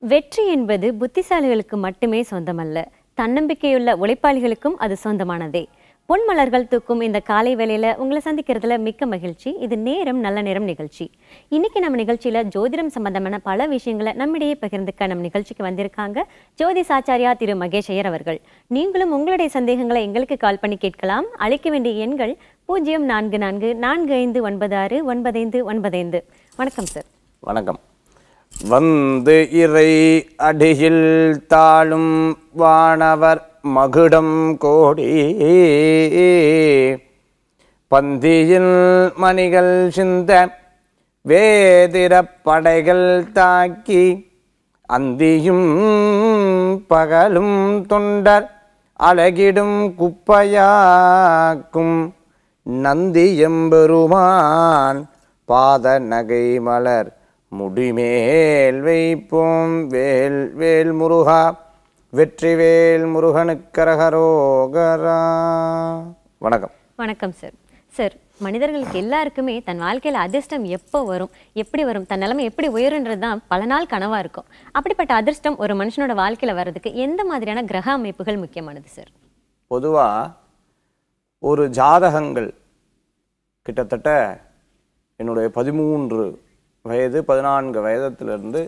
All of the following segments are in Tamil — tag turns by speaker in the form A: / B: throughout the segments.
A: வெற்றி என்பது புத்திசாலிகளுக்கு மட்டுமே சொந்தமல்ல தன்னம்பிக்கையுள்ள உழைப்பாளிகளுக்கும் அது சொந்தமானதே பொன் மலர்கள் தூக்கும் இந்த காலை வேளையில உங்களை சந்திக்கிறதுல மிக்க மகிழ்ச்சி இது நேரம் நல்ல நேரம் நிகழ்ச்சி இன்னைக்கு நம்ம நிகழ்ச்சியில ஜோதிடம் சம்பந்தமான பல விஷயங்களை நம்மிடையே பகிர்ந்துக்க நம்ம நிகழ்ச்சிக்கு வந்திருக்காங்க ஜோதி சாச்சாரியா திரு மகேஷ் ஐயர் அவர்கள் நீங்களும் உங்களுடைய சந்தேகங்களை எங்களுக்கு கால் பண்ணி கேட்கலாம் அழைக்க வேண்டிய எண்கள் பூஜ்ஜியம் நான்கு நான்கு நான்கு ஐந்து ஒன்பது ஆறு ஒன்பதைந்து ஒன்பதைந்து வணக்கம் சார்
B: வணக்கம் வந்து இறை அடியில் தாழும் வானவர் மகுடம் கோடி பந்தியில் மணிகள் சிந்த வேதிரப் படைகள் தாக்கி அந்தியும் பகலும் தொண்டர் அழகிடும் குப்பையாக்கும் நந்தியம்பெருமான் பாத நகை மலர் முடிமேல் வைப்போம் வேல் வேல் முருகா வெற்றிவேல் முருகனுக்கரகரோகரா வணக்கம்
A: வணக்கம் சார் சார் மனிதர்களுக்கு எல்லாருக்குமே தன் வாழ்க்கையில அதிர்ஷ்டம் எப்போ வரும் எப்படி வரும் தன் நிலைமை எப்படி உயருன்றது தான் பல நாள் கனவா இருக்கும் அப்படிப்பட்ட அதிர்ஷ்டம் ஒரு மனுஷனோட வாழ்க்கையில வர்றதுக்கு எந்த மாதிரியான கிரக அமைப்புகள் முக்கியமானது சார்
B: பொதுவாக ஒரு ஜாதகங்கள் கிட்டத்தட்ட என்னுடைய பதிமூன்று வயது பதினான்கு வயதத்திலிருந்து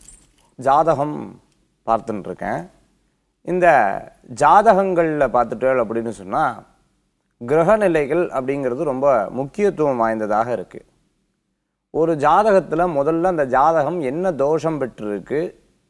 B: ஜாதகம் பார்த்துட்டு இருக்கேன் இந்த ஜாதகங்களில் பார்த்துட்டேள் அப்படின்னு சொன்னால் கிரகநிலைகள் அப்படிங்கிறது ரொம்ப முக்கியத்துவம் வாய்ந்ததாக இருக்குது ஒரு ஜாதகத்தில் முதல்ல அந்த ஜாதகம் என்ன தோஷம் பெற்றிருக்கு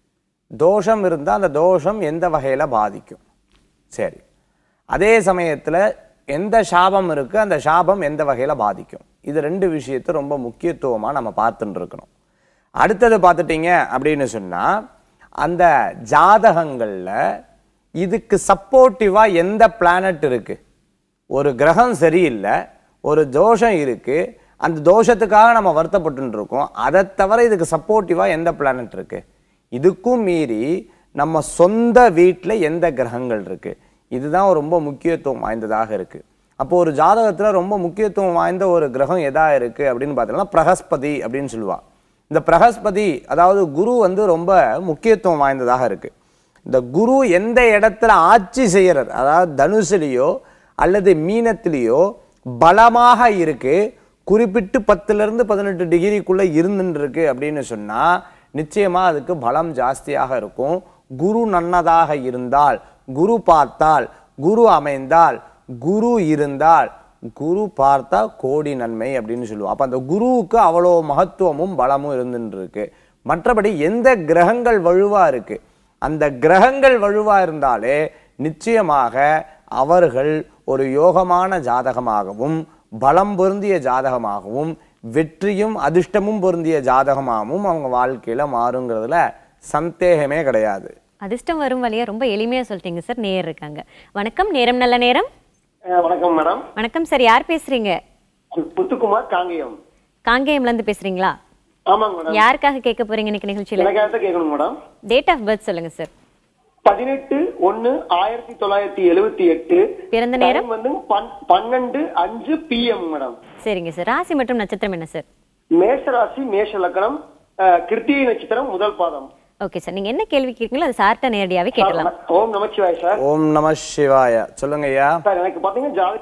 B: தோஷம் இருந்தால் அந்த தோஷம் எந்த வகையில் பாதிக்கும் சரி அதே சமயத்தில் எந்த சாபம் இருக்குது அந்த சாபம் எந்த வகையில் பாதிக்கும் இது ரெண்டு விஷயத்தை ரொம்ப முக்கியத்துவமாக நம்ம பார்த்துட்டு இருக்கணும் அடுத்தது பார்த்துட்டீங்க அப்படின்னு சொன்னால் அந்த ஜாதகங்களில் இதுக்கு சப்போர்ட்டிவாக எந்த பிளானட் இருக்குது ஒரு கிரகம் சரியில்லை ஒரு தோஷம் இருக்குது அந்த தோஷத்துக்காக நம்ம வருத்தப்பட்டு இருக்கோம் அதை தவிர இதுக்கு சப்போர்ட்டிவாக எந்த பிளானட் இருக்குது இதுக்கும் மீறி நம்ம சொந்த வீட்டில் எந்த கிரகங்கள் இருக்குது இதுதான் ரொம்ப முக்கியத்துவம் வாய்ந்ததாக இருக்குது அப்போ ஒரு ஜாதகத்தில் ரொம்ப முக்கியத்துவம் வாய்ந்த ஒரு கிரகம் எதா இருக்குது அப்படின்னு பார்த்தீங்கன்னா பிரகஸ்பதி அப்படின்னு சொல்லுவாள் இந்த பிரகஸ்பதி அதாவது குரு வந்து ரொம்ப முக்கியத்துவம் வாய்ந்ததாக இருக்குது இந்த குரு எந்த இடத்துல ஆட்சி செய்கிறார் அதாவது தனுசுலேயோ அல்லது மீனத்திலேயோ பலமாக இருக்கு குறிப்பிட்டு பத்துலேருந்து பதினெட்டு டிகிரிக்குள்ளே இருந்துட்டு இருக்கு அப்படின்னு சொன்னால் நிச்சயமாக அதுக்கு பலம் ஜாஸ்தியாக இருக்கும் குரு நன்னதாக இருந்தால் குரு பார்த்தால் குரு அமைந்தால் குரு இருந்தால் குரு பார்த்தா கோடி நன்மை அப்படின்னு சொல்லுவோம் அப்போ அந்த குருவுக்கு அவ்வளோ மகத்துவமும் பலமும் இருந்துட்டு இருக்கு மற்றபடி எந்த கிரகங்கள் வலுவா இருக்கு அந்த கிரகங்கள் வலுவா இருந்தாலே நிச்சயமாக அவர்கள் ஒரு யோகமான ஜாதகமாகவும் பலம் பொருந்திய ஜாதகமாகவும் வெற்றியும் அதிர்ஷ்டமும் பொருந்திய ஜாதகமாகவும் அவங்க வாழ்க்கையில மாறுங்கிறதுல சந்தேகமே கிடையாது
A: அதிர்ஷ்டம் வரும் வழியா ரொம்ப எளிமையா சொல்லிட்டீங்க சார் நேர் இருக்காங்க வணக்கம் நேரம் நல்ல நேரம்
C: அஹ் வணக்கம் மேடம்
A: வணக்கம் சார் யார் பேசுறீங்க
C: புத்துக்குமார் காங்கேயம்
A: காங்கேயம்ல இருந்து பேசுறீங்களா
C: ஆமாங்க மேடம்
A: யாருக்காக கேட்க போறீங்க இன்னைக்கு நிகழ்ச்சியில
C: எனக்காக தான் கேட்கணும் மேடம்
A: டேட் ஆஃப் பர்த் சொல்லுங்க சார்
C: பதினெட்டு ஒன்னு ஆயிரத்தி தொள்ளாயிரத்தி எழுவத்தி எட்டு
A: பிறந்த நேரம்
C: டைம் வந்து பன்- பன்னெண்டு அஞ்சு பிஎம் மேடம்
A: சரிங்க சார் ராசி மற்றும் நட்சத்திரம் என்ன சார்
C: மேஷராசி மேஷ லக்னம் அஹ், கிருத்திகை நட்சத்திரம் முதல் பாதம்
A: ஓகே சார் நீங்க என்ன கேள்வி கேட்குறீங்களோ அது சார்ட்ட நேரடியாவே கேட்கலாம்
C: ஓம் நமச்சிவாய் சார்
B: ஓம் நம சிவாய சொல்லுங்க ஐயா
C: சார் எனக்கு பாத்தீங்கன்னா ஜாதி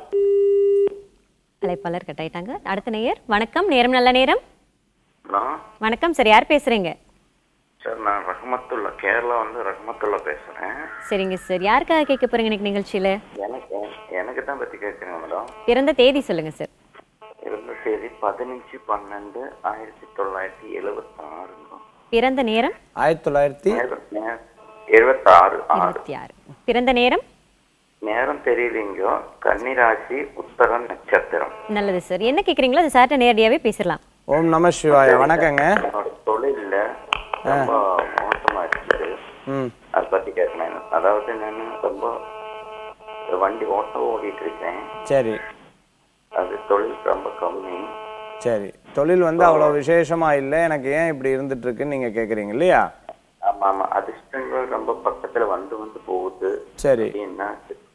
A: அழைப்பாளர் கட் ஆயிட்டாங்க அடுத்த நேயர் வணக்கம் நேரம் நல்ல நேரம்
D: ஹலோ
A: வணக்கம் சார் யார் பேசுறீங்க
D: சார் நான் ரஹமத்துல்லா கேரளா வந்து ரஹமத்துல்லா பேசுறேன்
A: சரிங்க சார் யாருக்காக கேட்க போறீங்க இன்னைக்கு நிகழ்ச்சியில
D: எனக்கு எனக்கு தான் பத்தி கேட்குறேங்க மேடம்
A: பிறந்த தேதி சொல்லுங்க சார்
D: இருந்த தேதி பதினஞ்சு பன்னெண்டு ஆயிரத்தி தொள்ளாயிரத்தி எழுபத்தாறுங்க
A: பிறந்த நேரம்
B: ஆயிரத்தி தொள்ளாயிரத்தி
D: எழுபத்தாறு ஆறு
A: இருபத்தி ஆறு பிறந்த நேரம்
D: நேரம் தெரியலீங்க கன்னிராசி உத்தர நட்சத்திரம்
A: நல்லது சார் என்ன கேட்குறீங்களோ அது சார்ட்ட நேரடியாவே பேசலாம்
B: ஓம் நம சிவாய வணக்கங்க
D: என்னோட தொழில்ல ரொம்ப மோசமா இருக்குது
B: ம்
D: அதை பத்தி கேட்கணும் அதாவது நான் ரொம்ப வண்டி ஓட்ட ஓடிட்டு இருக்கேன்
B: சரி
D: அது தொழில் ரொம்ப கம்மி
B: சரி தொழில் வந்து அவ்வளோ விசேஷமா இல்லை எனக்கு ஏன் இப்படி இருந்துட்டு இருக்குன்னு நீங்க கேக்குறீங்க இல்லையா
D: ஆமா ஆமா அதிர்ஷ்டங்கள் ரொம்ப பக்கத்துல வந்து வந்து போகுது
B: சரி
D: அப்படின்னா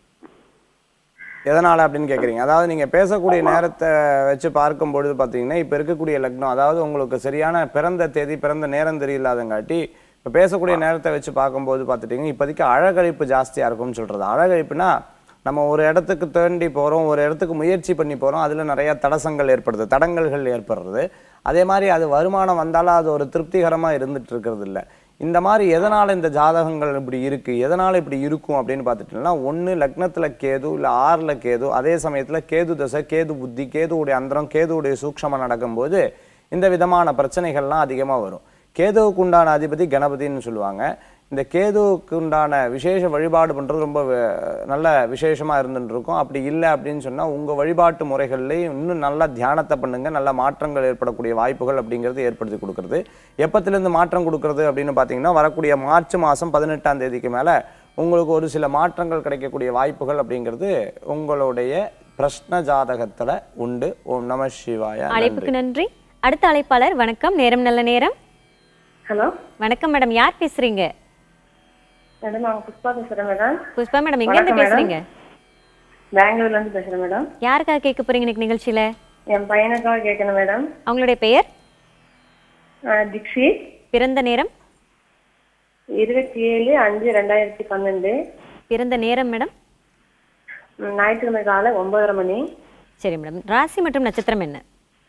B: எதனால அப்படின்னு கேக்குறீங்க அதாவது நீங்க பேசக்கூடிய நேரத்தை வச்சு பார்க்கும் பொழுது பார்த்தீங்கன்னா இப்போ இருக்கக்கூடிய லக்னம் அதாவது உங்களுக்கு சரியான பிறந்த தேதி பிறந்த நேரம் தெரியலாதங்காட்டி இப்போ பேசக்கூடிய நேரத்தை வச்சு பார்க்கும்போது பார்த்துட்டிங்க இப்போதைக்கு அழகழிப்பு ஜாஸ்தியாக இருக்கும்னு சொல்கிறது அழகழிப்புனா நம்ம ஒரு இடத்துக்கு தேண்டி போகிறோம் ஒரு இடத்துக்கு முயற்சி பண்ணி போகிறோம் அதில் நிறைய தடசங்கள் ஏற்படுது தடங்கல்கள் ஏற்படுறது அதே மாதிரி அது வருமானம் வந்தாலும் அது ஒரு திருப்திகரமாக இருந்துட்டு இருக்கிறது இல்லை இந்த மாதிரி எதனால் இந்த ஜாதகங்கள் இப்படி இருக்குது எதனால் இப்படி இருக்கும் அப்படின்னு பார்த்துட்டிங்கன்னா ஒன்று லக்னத்தில் கேது இல்லை ஆறில் கேது அதே சமயத்தில் கேது தசை கேது புத்தி கேதுவுடைய அந்தரம் கேதுவுடைய சூக்ஷமம் நடக்கும்போது இந்த விதமான பிரச்சனைகள்லாம் அதிகமாக வரும் கேதுவுக்கு உண்டான அதிபதி கணபதின்னு சொல்லுவாங்க இந்த கேதுவுக்கு உண்டான விசேஷ வழிபாடு பண்ணுறது ரொம்ப வே- நல்ல விசேஷமாக இருந்துட்டு இருக்கும் அப்படி இல்லை அப்படின்னு சொன்னால் உங்கள் வழிபாட்டு முறைகள்லையும் இன்னும் நல்லா தியானத்தை பண்ணுங்க நல்ல மாற்றங்கள் ஏற்படக்கூடிய வாய்ப்புகள் அப்படிங்கிறது ஏற்படுத்தி கொடுக்குறது எப்பத்துலேருந்து மாற்றம் கொடுக்குறது அப்படின்னு பார்த்தீங்கன்னா வரக்கூடிய மார்ச் மாதம் பதினெட்டாம் தேதிக்கு மேலே உங்களுக்கு ஒரு சில மாற்றங்கள் கிடைக்கக்கூடிய வாய்ப்புகள் அப்படிங்கிறது உங்களுடைய பிரஷ்ன ஜாதகத்தில் உண்டு ஓம் நம சிவாய நன்றி.
A: அழைப்புக்கு நன்றி அடுத்த அழைப்பாளர் வணக்கம் நேரம் நல்ல நேரம்
E: ஹலோ
A: வணக்கம் மேடம் யார் பேசுறீங்க
E: மேடம் நான் புஷ்பா பேசுறேன் மேடம்
A: புஷ்பா மேடம் எங்க இருந்து
E: வணக்கம் மேடம்.
A: பேசுறீங்க
E: பெங்களூர்ல இருந்து பேசுறேன் மேடம்
A: யாருக்காக கேட்க போறீங்க இன்னைக்கு நிகழ்ச்சியில
E: என் பையனுக்காக கேட்கணும் மேடம்
A: அவங்களுடைய பெயர்
E: ஆஹ் தீக்ஷித்
A: பிறந்த நேரம்
E: இருபத்தி ஏழு அஞ்சு ரெண்டாயிரத்தி பன்னெண்டு
A: பிறந்த நேரம் மேடம்
E: ம், ஞாயிற்றுக்கிழமை காலை ஒன்பதரை மணி
A: சரி மேடம் ராசி மற்றும் நட்சத்திரம் என்ன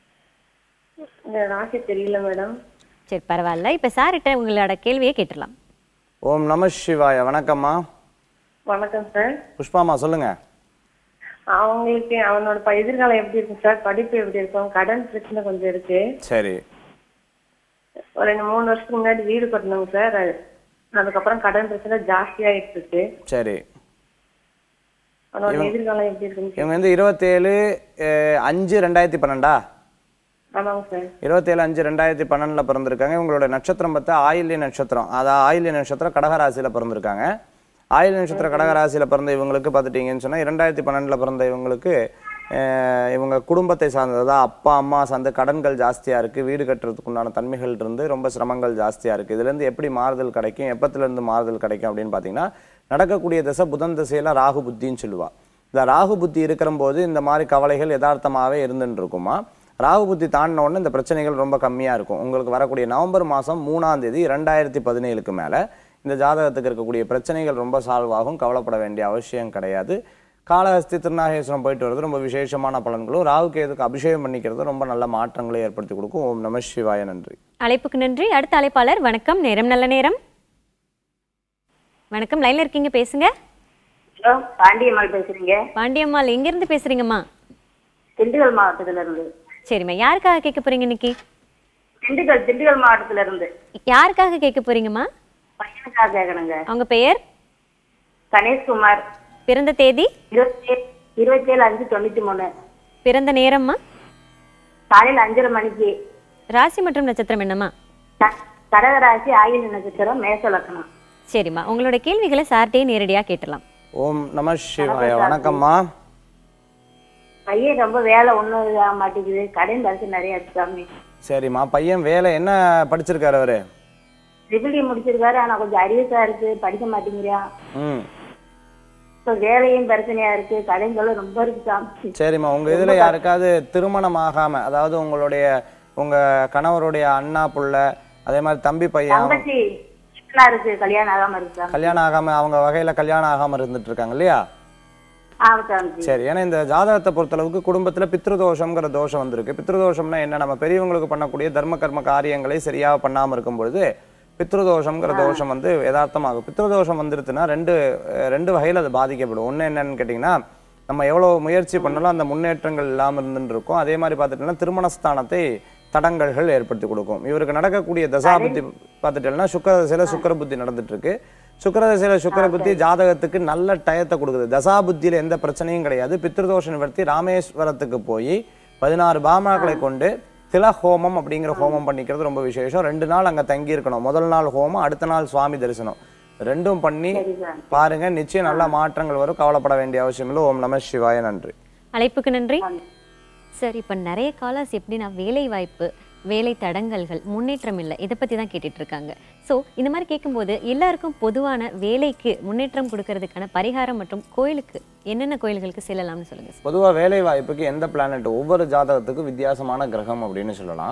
E: இந்த ராசி தெரியல மேடம்
A: சரி பரவாயில்ல இப்ப சார்கிட்ட உங்களோட கேள்வியை கேட்டுடலாம்
B: ஓம் நம சிவாய வணக்கம்மா
E: வணக்கம் சார்
B: புஷ்பாமா சொல்லுங்க
E: அவங்களுக்கு அவனோட ப- எதிர்காலம் எப்படி இருக்கும் சார் படிப்பு எப்படி இருக்கும் கடன் பிரச்சனை கொஞ்சம் இருக்கு
B: சரி
E: ஒரு ரெண்டு மூணு வருஷத்துக்கு முன்னாடி வீடு கட்டணுங்க சார் அது- அதுக்கப்புறம் கடன் பிரச்சனை ஜாஸ்தியாயிட்டு இருக்கு
B: சரி
E: அவனோட எதிர்காலம் எப்படி இருக்குங்க சார்
B: இவங்க வந்து இருபத்தேழு அஹ், அஞ்சு ரெண்டாயிரத்தி பன்னெண்டா
E: ஆமாங்க சார்
B: இருபத்தேழு அஞ்சு ரெண்டாயிரத்தி பன்னெண்டில் பிறந்திருக்காங்க இவங்களோட நட்சத்திரம் பார்த்தா ஆயில்ய நட்சத்திரம் அதான் ஆயில்ய நட்சத்திரம் கடகராசியில் பிறந்திருக்காங்க ஆயில்ய நட்சத்திரம் கடகராசியில் பிறந்த இவங்களுக்கு பார்த்துட்டீங்கன்னு சொன்னால் இரண்டாயிரத்தி பன்னெண்டில் பிறந்த இவங்களுக்கு அஹ், இவங்க குடும்பத்தை சார்ந்தது அதாவது அப்பா அம்மா சார்ந்த கடன்கள் ஜாஸ்தியாக இருக்குது வீடு கட்டுறதுக்கு உண்டான தன்மைகள் இருந்து ரொம்ப சிரமங்கள் ஜாஸ்தியாக இருக்குது இதுலேருந்து எப்படி மாறுதல் கிடைக்கும் எப்பத்துலேருந்து மாறுதல் கிடைக்கும் அப்படின்னு பார்த்தீங்கன்னா நடக்கக்கூடிய திசை புதன் திசையில் ராகு புத்தின்னு சொல்லுவா இந்த ராகு புத்தி இருக்கிற போது இந்த மாதிரி கவலைகள் யதார்த்தமாகவே இருந்துட்டு இருக்குமா ராகு புத்தி தாண்டின உடனே இந்த பிரச்சனைகள் ரொம்ப கம்மியாக இருக்கும் உங்களுக்கு வரக்கூடிய நவம்பர் மாதம் மூணாம் தேதி ரெண்டாயிரத்தி பதினேழுக்கு மேலே இந்த ஜாதகத்துக்கு இருக்கக்கூடிய பிரச்சனைகள் ரொம்ப சால்வ் ஆகும் கவலைப்பட வேண்டிய அவசியம் கிடையாது காளஹஸ்தி திருநாகேஸ்வரம் போயிட்டு வர்றது ரொம்ப விசேஷமான பலன்களும் ராகுக்கு எதுக்கு அபிஷேகம் பண்ணிக்கிறது ரொம்ப நல்ல மாற்றங்களை ஏற்படுத்தி கொடுக்கும் ஓம் நம சிவாய நன்றி
A: அழைப்புக்கு நன்றி அடுத்த அழைப்பாளர் வணக்கம் நேரம் நல்ல நேரம் வணக்கம் லைன்ல இருக்கீங்க பேசுங்க
F: ஹலோ பாண்டியம்மாள் பேசுறீங்க
A: பாண்டியம்மாள் எங்க இருந்து பேசுறீங்கம்மா
F: திண்டுக்கல் மாவட்டத்துல இருந்து
A: சரிம்மா யாருக்காக கேட்க போறீங்க இன்னைக்கு
F: திண்டுக்கல் திண்டுக்கல் மாவட்டத்துல இருந்து
A: யாருக்காக கேட்க போறீங்கம்மா
F: பையனுக்காக கேட்கணுங்க
A: அவங்க பெயர்
F: கணேஷ்குமார்
A: பிறந்த தேதி
F: இருபத்தி இருபத்தேழு அஞ்சு தொண்ணூத்தி மூணு
A: பிறந்த நேரம்மா
F: காலையில அஞ்சரை மணிக்கு
A: ராசி மற்றும் நட்சத்திரம் என்னம்மா
F: க- கடகராசி ஆயுள் நட்சத்திரம் மேச லக்கணம்
A: சரிம்மா உங்களோட கேள்விகளை சார்ட்டே நேரடியா கேட்டலாம்
B: ஓம் நம சிவாய வணக்கம்மா
F: பையன் ரொம்ப வேலை ஒண்ணும் ஆக மாட்டேங்குது கடன் பரிசு நிறைய இருக்கு சாமி
B: சரிம்மா பையன் வேலை என்ன படிச்சிருக்காரு அவரு
F: ட்ரிபிள் முடிச்சிருக்காரு ஆனா கொஞ்சம் அறிவசா இருக்கு படிக்க மாட்டேங்கிறான்
B: ம்
F: இப்போ வேலையும் பிரச்சனையா இருக்கு கடைங்களும் ரொம்ப இருக்கு சாமி
B: சரிம்மா உங்க இதுல யாருக்காவது திருமணம் ஆகாம அதாவது உங்களுடைய உங்க கணவருடைய அண்ணா புள்ள அதே மாதிரி தம்பி பையன்
F: தங்கச்சி வீட்டுல இருக்கு கல்யாணம் ஆகாம இருக்கு சாமி
B: கல்யாணம் ஆகாம அவங்க வகையில கல்யாணம் ஆகாம இருந்துட்டு இருக்காங்க இல்லையா
F: ஆமா சாமி
B: சரி ஏன்னா இந்த ஜாதகத்தை பொறுத்தளவுக்கு குடும்பத்துல பித்ருதோஷம்ங்கிற தோஷம் வந்திருக்கு பித்ருதோஷம்னா என்ன நம்ம பெரியவங்களுக்கு பண்ணக்கூடிய தர்ம கர்ம காரியங்களை சரியா பண்ணாம இருக்கும் பொழுது பித்ருதோஷம்ங்கிற தோஷம் வந்து யதார்த்தமாகும் பித்ருதோஷம் வந்துருச்சுன்னா ரெண்டு அஹ், ரெண்டு வகையில் அது பாதிக்கப்படும் ஒண்ணு என்னன்னு கேட்டிங்கன்னா நம்ம எவ்வளவு முயற்சி பண்ணாலும் அந்த முன்னேற்றங்கள் இல்லாமல் இருந்துட்டு இருக்கும் அதே மாதிரி பார்த்துட்டோம்னா திருமணஸ்தானத்தை தடங்கல்கள் ஏற்படுத்தி கொடுக்கும் இவருக்கு நடக்கக்கூடிய தசாபுத்தி பார்த்துட்டோம்னா சுக்கர திசையில சுக்கர புத்தி நடந்துட்டு இருக்கு சுக்கர திசையில சுக்கர புத்தி ஜாதகத்துக்கு நல்ல டயத்தை கொடுக்குது தசாபுத்தியில எந்த பிரச்சனையும் கிடையாது பித்ருதோஷ நிவர்த்தி ராமேஸ்வரத்துக்கு போய் பதினாறு பாமாக்களை கொண்டு தில ஹோமம் அப்படிங்கிற ஹோமம் பண்ணிக்கிறது ரொம்ப விசேஷம் ரெண்டு நாள் அங்க தங்கி இருக்கணும் முதல் நாள் ஹோமம் அடுத்த நாள் சுவாமி தரிசனம் ரெண்டும் பண்ணி பாருங்க நிச்சயம் நல்ல மாற்றங்கள் வரும் கவலைப்பட வேண்டிய அவசியம் இல்லை ஓம் நம சிவாய நன்றி
A: அழைப்புக்கு நன்றி சார் இப்போ நிறைய காலர்ஸ் எப்படின்னா வேலை வாய்ப்பு வேலை தடங்கல்கள் முன்னேற்றம் இல்லை இதை பற்றி தான் கேட்டுட்டு இருக்காங்க ஸோ இந்த மாதிரி கேட்கும்போது எல்லாருக்கும் பொதுவான வேலைக்கு முன்னேற்றம் கொடுக்கறதுக்கான பரிகாரம் மற்றும் கோயிலுக்கு என்னென்ன கோயில்களுக்கு செல்லலாம்னு சொல்லுங்க சார்
B: பொதுவா வேலை வாய்ப்புக்கு எந்த பிளானட் ஒவ்வொரு ஜாதகத்துக்கும் வித்தியாசமான கிரகம் அப்படின்னு சொல்லலாம்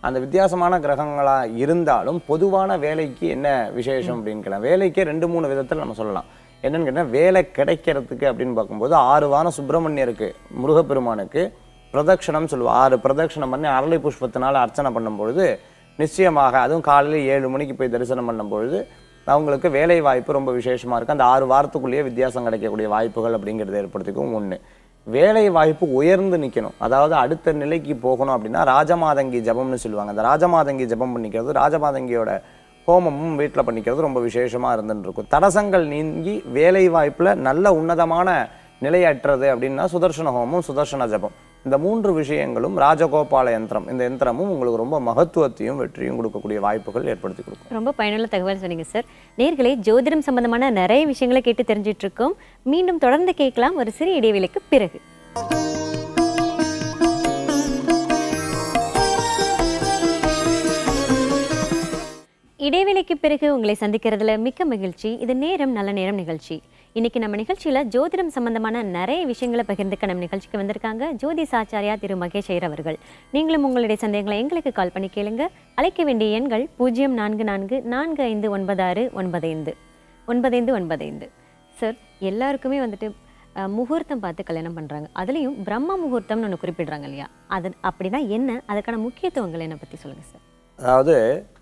B: அந்த வித்தியாசமான கிரகங்களாக இருந்தாலும் பொதுவான வேலைக்கு என்ன விசேஷம் அப்படின்னு கேட்கலாம் வேலைக்கே ரெண்டு மூணு விதத்தில் நம்ம சொல்லலாம் என்னன்னு கேட்டால் வேலை கிடைக்கிறதுக்கு அப்படின்னு பார்க்கும்போது ஆறு வாரம் சுப்பிரமணியருக்கு முருகப்பெருமானுக்கு பிரதட்சணம் சொல்லுவோம் ஆறு பிரதட்சணம் பண்ணி அரளி புஷ்பத்தினால அர்ச்சனை பண்ணும்பொழுது நிச்சயமாக அதுவும் காலையில் ஏழு மணிக்கு போய் தரிசனம் பண்ணும்பொழுது அவங்களுக்கு வேலை வாய்ப்பு ரொம்ப விசேஷமாக இருக்குது அந்த ஆறு வாரத்துக்குள்ளேயே வித்தியாசம் கிடைக்கக்கூடிய வாய்ப்புகள் அப்படிங்கிறது ஏற்படுத்திக்கும் ஒன்று வேலை வாய்ப்பு உயர்ந்து நிற்கணும் அதாவது அடுத்த நிலைக்கு போகணும் அப்படின்னா ராஜமாதங்கி ஜபம்னு சொல்லுவாங்க அந்த ராஜமாதங்கி ஜபம் பண்ணிக்கிறது ராஜமாதங்கியோட ஹோமமும் வீட்டில் பண்ணிக்கிறது ரொம்ப விசேஷமாக இருந்துன்னு இருக்கும் தடசங்கள் நீங்கி வேலை வாய்ப்பில் நல்ல உன்னதமான நிலையற்றது அப்படின்னா சுதர்சன ஹோமம் சுதர்சன ஜபம் இந்த மூன்று விஷயங்களும் ராஜகோபால யந்திரம் இந்த யந்திரமும் உங்களுக்கு ரொம்ப மகத்துவத்தையும் வெற்றியும் கொடுக்கக்கூடிய வாய்ப்புகள் ஏற்படுத்தி கொடுக்கும்
A: ரொம்ப பயனுள்ள தகவல் சொன்னீங்க சார் நேர்களே ஜோதிடம் சம்பந்தமான நிறைய விஷயங்களை கேட்டு தெரிஞ்சிட்டு இருக்கோம் மீண்டும் தொடர்ந்து கேட்கலாம் ஒரு சிறிய இடைவேளைக்கு பிறகு இடைவேளைக்கு பிறகு உங்களை சந்திக்கிறதுல மிக்க மகிழ்ச்சி இது நேரம் நல்ல நேரம் நிகழ்ச்சி இன்னைக்கு நம்ம நிகழ்ச்சியில ஜோதிடம் சம்பந்தமான நிறைய விஷயங்களை பகிர்ந்துக்க நம்ம நிகழ்ச்சிக்கு வந்திருக்காங்க ஜோதி சாச்சாரியா திரு மகேஷ் ஐயர் அவர்கள் நீங்களும் உங்களுடைய சந்தேகங்களை எங்களுக்கு கால் பண்ணி கேளுங்க அழைக்க வேண்டிய எண்கள் பூஜ்ஜியம் நான்கு நான்கு நான்கு ஐந்து ஒன்பதாறு ஒன்பதைந்து ஒன்பதைந்து ஒன்பதைந்து சார் எல்லாருக்குமே வந்துட்டு அஹ், முகூர்த்தம் பார்த்து கல்யாணம் பண்றாங்க அதுலயும் பிரம்ம முகூர்த்தம்னு ஒன்று குறிப்பிடுறாங்க இல்லையா அது அப்படின்னா என்ன அதுக்கான முக்கியத்துவங்கள் என்ன பத்தி சொல்லுங்க சார்
B: அதாவது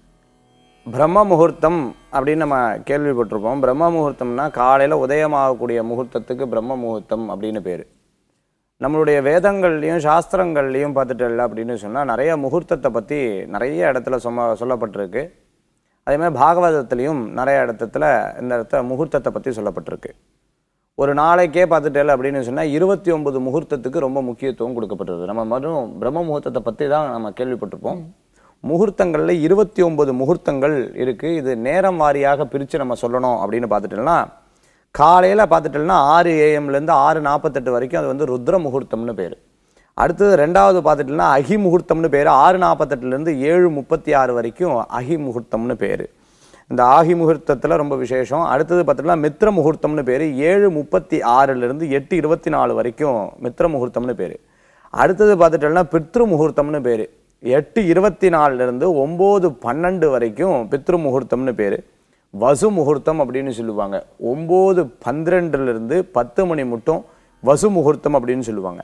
B: பிரம்ம முகூர்த்தம் அப்படின்னு நம்ம கேள்விப்பட்டிருப்போம் பிரம்ம முகூர்த்தம்னா காலையில் உதயமாகக்கூடிய முகூர்த்தத்துக்கு பிரம்ம முகூர்த்தம் அப்படின்னு பேர் நம்மளுடைய வேதங்கள்லையும் சாஸ்திரங்கள்லையும் பார்த்துட்டு அப்படின்னு சொன்னால் நிறைய முகூர்த்தத்தை பற்றி நிறைய இடத்துல சொம்ம சொல்லப்பட்டிருக்கு அதே மாதிரி பாகவதத்துலேயும் நிறைய இடத்துல இந்த இடத்துல முகூர்த்தத்தை பற்றி சொல்லப்பட்டிருக்கு ஒரு நாளைக்கே பார்த்துட்டேல அப்படின்னு சொன்னால் இருபத்தி ஒன்பது முகூர்த்தத்துக்கு ரொம்ப முக்கியத்துவம் கொடுக்கப்பட்டிருக்கு நம்ம மறும் பிரம்ம முகூர்த்தத்தை பற்றி தான் நம்ம கேள்விப்பட்டிருப்போம் முகூர்த்தங்களில் இருபத்தி ஒன்பது முகூர்த்தங்கள் இருக்குது இது நேரம் வாரியாக பிரித்து நம்ம சொல்லணும் அப்படின்னு பார்த்துட்டோம்னா காலையில் பார்த்துட்டோம்னா ஆறு ஏஎம்லேருந்து ஆறு நாற்பத்தெட்டு வரைக்கும் அது வந்து ருத்ர முகூர்த்தம்னு பேர் அடுத்தது ரெண்டாவது பார்த்துட்டோம்னா அகி முகூர்த்தம்னு பேர் ஆறு நாற்பத்தெட்டுலேருந்து ஏழு முப்பத்தி ஆறு வரைக்கும் அகி முகூர்த்தம்னு பேர் இந்த ஆகி முகூர்த்தத்தில் ரொம்ப விசேஷம் அடுத்தது பார்த்தீங்கன்னா மித்ர முகூர்த்தம்னு பேர் ஏழு முப்பத்தி ஆறுலேருந்து எட்டு இருபத்தி நாலு வரைக்கும் மித்ர முகூர்த்தம்னு பேர் அடுத்தது பார்த்துட்டோம்னா பித்ரு முகூர்த்தம்னு பேர் எட்டு இருபத்தி நாலுலேருந்து ஒம்பது பன்னெண்டு வரைக்கும் பித்ரு முகூர்த்தம்னு பேர் வசு முகூர்த்தம் அப்படின்னு சொல்லுவாங்க ஒம்பது பன்னிரெண்டுலேருந்து பத்து மணி மட்டும் வசு முகூர்த்தம் அப்படின்னு சொல்லுவாங்க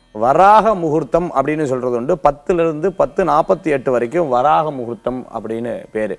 B: வராக முகூர்த்தம் அப்படின்னு சொல்கிறது உண்டு பத்துலேருந்து பத்து நாற்பத்தி எட்டு வரைக்கும் வராக முகூர்த்தம் அப்படின்னு பேர்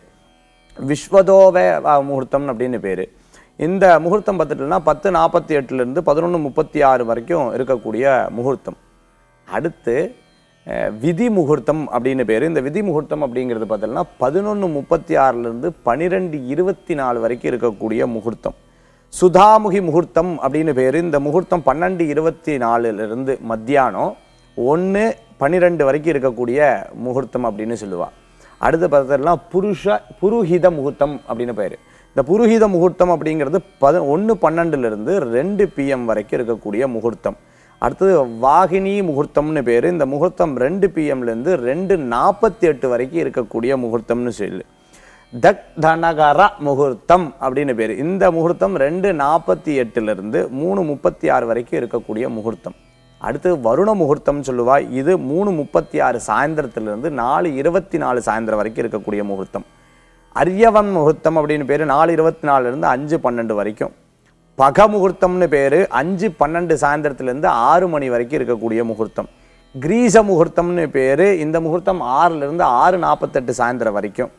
B: விஸ்வதோவ முகூர்த்தம் அப்படின்னு பேர் இந்த முகூர்த்தம் பார்த்துட்டோம்னா பத்து நாற்பத்தி எட்டுலேருந்து பதினொன்று முப்பத்தி ஆறு வரைக்கும் இருக்கக்கூடிய முகூர்த்தம் அடுத்து அஹ், விதி முகூர்த்தம் அப்படின்னு பேர் இந்த விதி முகூர்த்தம் அப்படிங்கிறது பார்த்தோம்னா பதினொன்று முப்பத்தி ஆறுலேருந்து பன்னிரெண்டு இருபத்தி நாலு வரைக்கும் இருக்கக்கூடிய முகூர்த்தம் சுதாமுகி முகூர்த்தம் அப்படின்னு பேர் இந்த முகூர்த்தம் பன்னெண்டு இருபத்தி நாலுலேருந்து மத்தியானம் ஒன்று பன்னிரெண்டு வரைக்கும் இருக்கக்கூடிய முகூர்த்தம் அப்படின்னு சொல்லுவா அடுத்து பார்த்தோம்னா புருஷ புருஹித முகூர்த்தம் அப்படின்னு பேர் இந்த புருஹித முகூர்த்தம் அப்படிங்கிறது பத ஒன்று பன்னெண்டுலேருந்து ரெண்டு பிஎம் வரைக்கும் இருக்கக்கூடிய முகூர்த்தம் அடுத்தது வாகினி முகூர்த்தம்னு பேர் இந்த முகூர்த்தம் ரெண்டு பிஎம்லேருந்து ரெண்டு நாற்பத்தி எட்டு வரைக்கும் இருக்கக்கூடிய முகூர்த்தம்னு சொல்லு தக் தனகர முகூர்த்தம் அப்படின்னு பேர் இந்த முகூர்த்தம் ரெண்டு நாற்பத்தி எட்டுலேருந்து மூணு முப்பத்தி ஆறு வரைக்கும் இருக்கக்கூடிய முகூர்த்தம் அடுத்து வருண முகூர்த்தம்னு சொல்லுவா இது மூணு முப்பத்தி ஆறு சாயந்தரத்திலிருந்து நாலு இருபத்தி நாலு சாயந்தரம் வரைக்கும் இருக்கக்கூடிய முகூர்த்தம் அரியவன் முகூர்த்தம் அப்படின்னு பேர் நாலு இருபத்தி நாலுலேருந்து அஞ்சு பன்னெண்டு வரைக்கும் பக முகூர்த்தம்னு பேர் அஞ்சு பன்னெண்டு சாயந்தரத்துலேருந்து ஆறு மணி வரைக்கும் இருக்கக்கூடிய முகூர்த்தம் கிரீச முகூர்த்தம்னு பேர் இந்த முகூர்த்தம் ஆறுலேருந்து ஆறு நாற்பத்தெட்டு சாயந்தரம் வரைக்கும்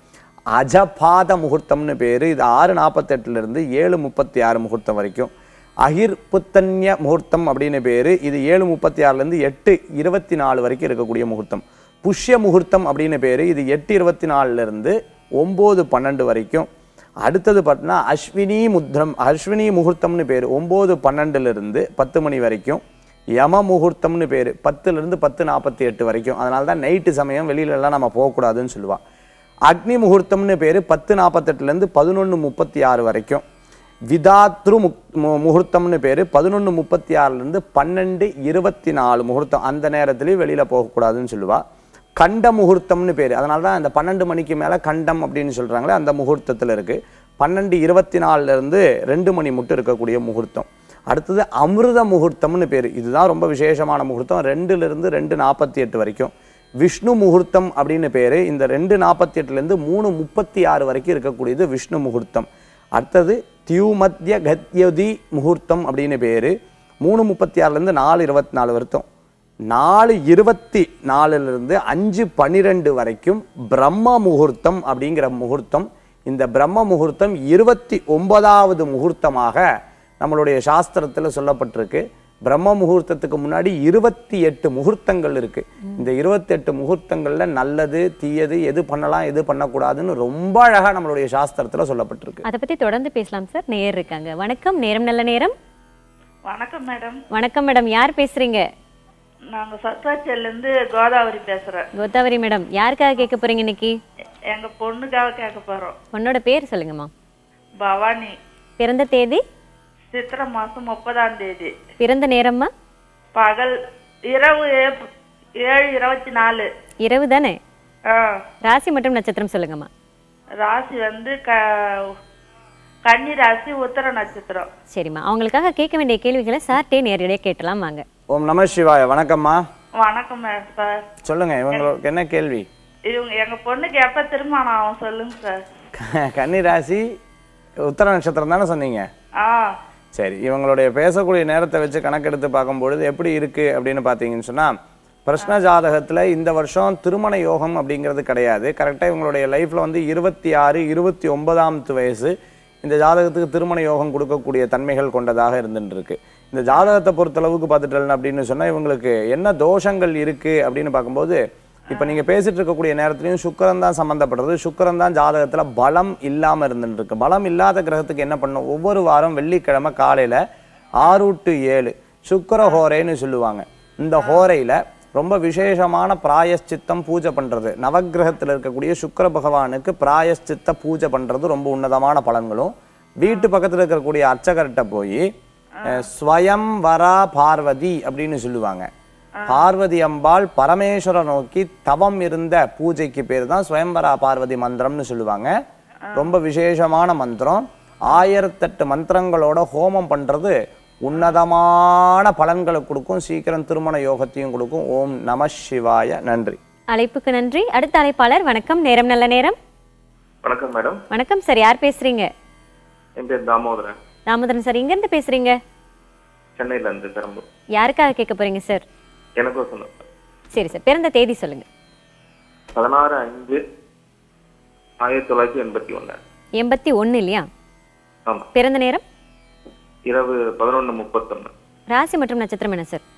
B: அஜபாத முகூர்த்தம்னு பேர் இது ஆறு நாற்பத்தெட்டுலேருந்து ஏழு முப்பத்தி ஆறு முகூர்த்தம் வரைக்கும் அகிர் புத்தன்ய முகூர்த்தம் அப்படின்னு பேர் இது ஏழு முப்பத்தி ஆறுலேருந்து எட்டு இருபத்தி நாலு வரைக்கும் இருக்கக்கூடிய முகூர்த்தம் புஷ்ய முகூர்த்தம் அப்படின்னு பேர் இது எட்டு இருபத்தி நாலுலேருந்து ஒம்பது பன்னெண்டு வரைக்கும் அடுத்தது பார்த்தீங்கன்னா அஸ்வினி முத்ரம் அஸ்வினி முகூர்த்தம்னு பேர் ஒம்பது பன்னெண்டுலேருந்து பத்து மணி வரைக்கும் யம முகூர்த்தம்னு பேர் பத்துலேருந்து பத்து நாற்பத்தி எட்டு வரைக்கும் அதனால தான் நைட்டு சமயம் வெளியிலலாம் நம்ம போகக்கூடாதுன்னு சொல்லுவாள் அக்னி முகூர்த்தம்னு பேர் பத்து நாற்பத்தெட்டுலேருந்து பதினொன்று முப்பத்தி ஆறு வரைக்கும் விதாத்ரு முக் மு- முகூர்த்தம்னு பேர் பதினொன்று முப்பத்தி ஆறுலேருந்து பன்னெண்டு இருபத்தி நாலு முகூர்த்தம் அந்த நேரத்துலேயும் வெளியில் போகக்கூடாதுன்னு சொல்லுவாள் கண்ட முகூர்த்தம்னு பேர் அதனால தான் அந்த பன்னெண்டு மணிக்கு மேலே கண்டம் அப்படின்னு சொல்கிறாங்களே அந்த முகூர்த்தத்தில் இருக்குது பன்னெண்டு இருபத்தி நாலுலேருந்து ரெண்டு மணி மட்டும் இருக்கக்கூடிய முகூர்த்தம் அடுத்தது அமிர்த முகூர்த்தம்னு பேர் இதுதான் ரொம்ப விசேஷமான முகூர்த்தம் ரெண்டுலேருந்து ரெண்டு நாற்பத்தி எட்டு வரைக்கும் விஷ்ணு முகூர்த்தம் அப்படின்னு பேரு இந்த ரெண்டு நாற்பத்தி எட்டுலேருந்து மூணு முப்பத்தி ஆறு வரைக்கும் இருக்கக்கூடியது விஷ்ணு முகூர்த்தம் அடுத்தது தியூமத்ய கத்யதி முகூர்த்தம் அப்படின்னு பேரு மூணு முப்பத்தி ஆறுலேருந்து நாலு இருபத்தி நாலு வருத்தம் நாலு இருபத்தி நாலுலேருந்து அஞ்சு பன்னிரெண்டு வரைக்கும் பிரம்ம முகூர்த்தம் அப்படிங்கிற முகூர்த்தம் இந்த பிரம்ம முகூர்த்தம் இருபத்தி ஒன்பதாவது முகூர்த்தமாக நம்மளுடைய சாஸ்திரத்தில் சொல்லப்பட்டிருக்கு பிரம்ம முகூர்த்தத்துக்கு முன்னாடி இருபத்தி எட்டு முகூர்த்தங்கள் இருக்கு இந்த இருபத்தி எட்டு முகூர்த்தங்கள்ல நல்லது தீயது எது பண்ணலாம் எது பண்ணக்கூடாதுன்னு ரொம்ப அழகா நம்மளுடைய சாஸ்திரத்துல சொல்லப்பட்டிருக்கு
A: அதை பத்தி தொடர்ந்து பேசலாம் சார் நேயர் இருக்காங்க வணக்கம் நேரம் நல்ல நேரம்
G: வணக்கம் மேடம்
A: வணக்கம் மேடம் யார் பேசுறீங்க
G: நாங்க சத்ராச்சல்ல இருந்து கோதாவரி பேசுறேன்
A: கோதாவரி மேடம் யாருக்காக கேட்க போறீங்க இன்னைக்கு
G: எ- எங்க பொண்ணுக்காக கேட்க போறோம்
A: உன்னோட பேர் சொல்லுங்கம்மா
G: பவானி
A: பிறந்த தேதி
G: சித்திரை மாசம் முப்பதாம் தேதி
A: பிறந்த நேரம்மா
G: பகல் இரவு ஏப்- ஏழு இருபத்தி நாலு
A: இரவு தானே
G: ஆ,
A: ராசி மற்றும் நட்சத்திரம் சொல்லுங்கம்மா
G: ராசி வந்து க கன்னி ராசி உத்தர நட்சத்திரம்
A: சரிம்மா அவங்களுக்காக கேட்க வேண்டிய கேள்விகளை சார்ட்டே நேரடியாக கேட்டலாம் வாங்க
B: ஓம் நம சிவாய வணக்கம்மா
G: வணக்கம் மே- சார்
B: சொல்லுங்க இவங்களுக்கு என்ன கேள்வி
G: இவங்க எங்க பொண்ணுக்கு எப்ப திருமணம் ஆகும் சொல்லுங்க சார்
B: கன்னி ராசி உத்தர நட்சத்திரம் தானே சொன்னீங்க
G: ஆ
B: சரி இவங்களுடைய பேசக்கூடிய நேரத்தை வச்சு கணக்கெடுத்து பார்க்கும்பொழுது எப்படி இருக்கு அப்படின்னு பார்த்தீங்கன்னு சொன்னா பிரஷ்ன ஜாதகத்துல இந்த வருஷம் திருமண யோகம் அப்படிங்கிறது கிடையாது கரெக்டாக இவங்களுடைய லைஃப்ல வந்து இருபத்தி ஆறு இருபத்தி ஒன்பதாமத்து வயசு இந்த ஜாதகத்துக்கு திருமண யோகம் கொடுக்கக்கூடிய தன்மைகள் கொண்டதாக இருந்துட்டு இருக்கு இந்த ஜாதகத்தை பொறுத்தளவுக்கு பார்த்துட்டேன் அப்படின்னு சொன்னா இவங்களுக்கு என்ன தோஷங்கள் இருக்கு அப்படின்னு பார்க்கும்போது இப்போ நீங்க பேசிட்டு இருக்கக்கூடிய நேரத்துலையும் சுக்கிரன் தான் சம்மந்தப்படுறது சுக்கிரன் தான் ஜாதகத்துல பலம் இல்லாம இருந்துட்டு இருக்கு பலம் இல்லாத கிரகத்துக்கு என்ன பண்ணும் ஒவ்வொரு வாரம் வெள்ளிக்கிழமை காலையில ஆறு டு ஏழு சுக்கிர ஹோரைன்னு சொல்லுவாங்க இந்த ஹோரையில ரொம்ப விசேஷமான பிராயஷ்சித்தம் பூஜை பண்றது நவக்கிரகத்துல இருக்கக்கூடிய சுக்கிர பகவானுக்கு பிராயஷ்சித்த பூஜை பண்றது ரொம்ப உன்னதமான பலன்களும் வீட்டு பக்கத்துல இருக்கக்கூடிய அர்ச்சகர்கிட்ட போய் அஹ், ஸ்வயம் வரா பார்வதி அப்படின்னு சொல்லுவாங்க பார்வதி அம்பாள் பரமேஸ்வர நோக்கி தவம் இருந்த பூஜைக்கு பேர் தான் ஸ்வயம்பரா பார்வதி மந்திரம்னு சொல்லுவாங்க ரொம்ப விசேஷமான மந்திரம் ஆயிரத்தெட்டு மந்திரங்களோட ஹோமம் பண்றது உன்னதமான பலன்களை கொடுக்கும் சீக்கிரம் திருமண யோகத்தையும் கொடுக்கும் ஓம் நம சிவாய நன்றி
A: அழைப்புக்கு நன்றி அடுத்த அழைப்பாளர் வணக்கம் நேரம் நல்ல நேரம்
D: வணக்கம் மேடம்
A: வணக்கம் சார் யார் பேசுறீங்க
D: என் பேர் தாமோதரன்
A: ராமதரன் சார் இருந்து பேசுறீங்க
D: சென்னையில இருந்து பெரம்பூர்
A: யாருக்காக கேட்க போறீங்க சார்
D: எனக்கும் சொன்னேன்
A: சரி சார் பிறந்த தேதி சொல்லுங்க
D: பதினாறு அஞ்சு ஆயிரத்தி தொள்ளாயிரத்தி எண்பத்தி ஒண்ணு
A: எண்பத்தி ஒண்ணு இல்லையா
D: ஆமா
A: பிறந்த நேரம்
D: இரவு பதினொன்று முப்பத்தொன்னு
A: ராசி மற்றும் நட்சத்திரம் என்ன சார்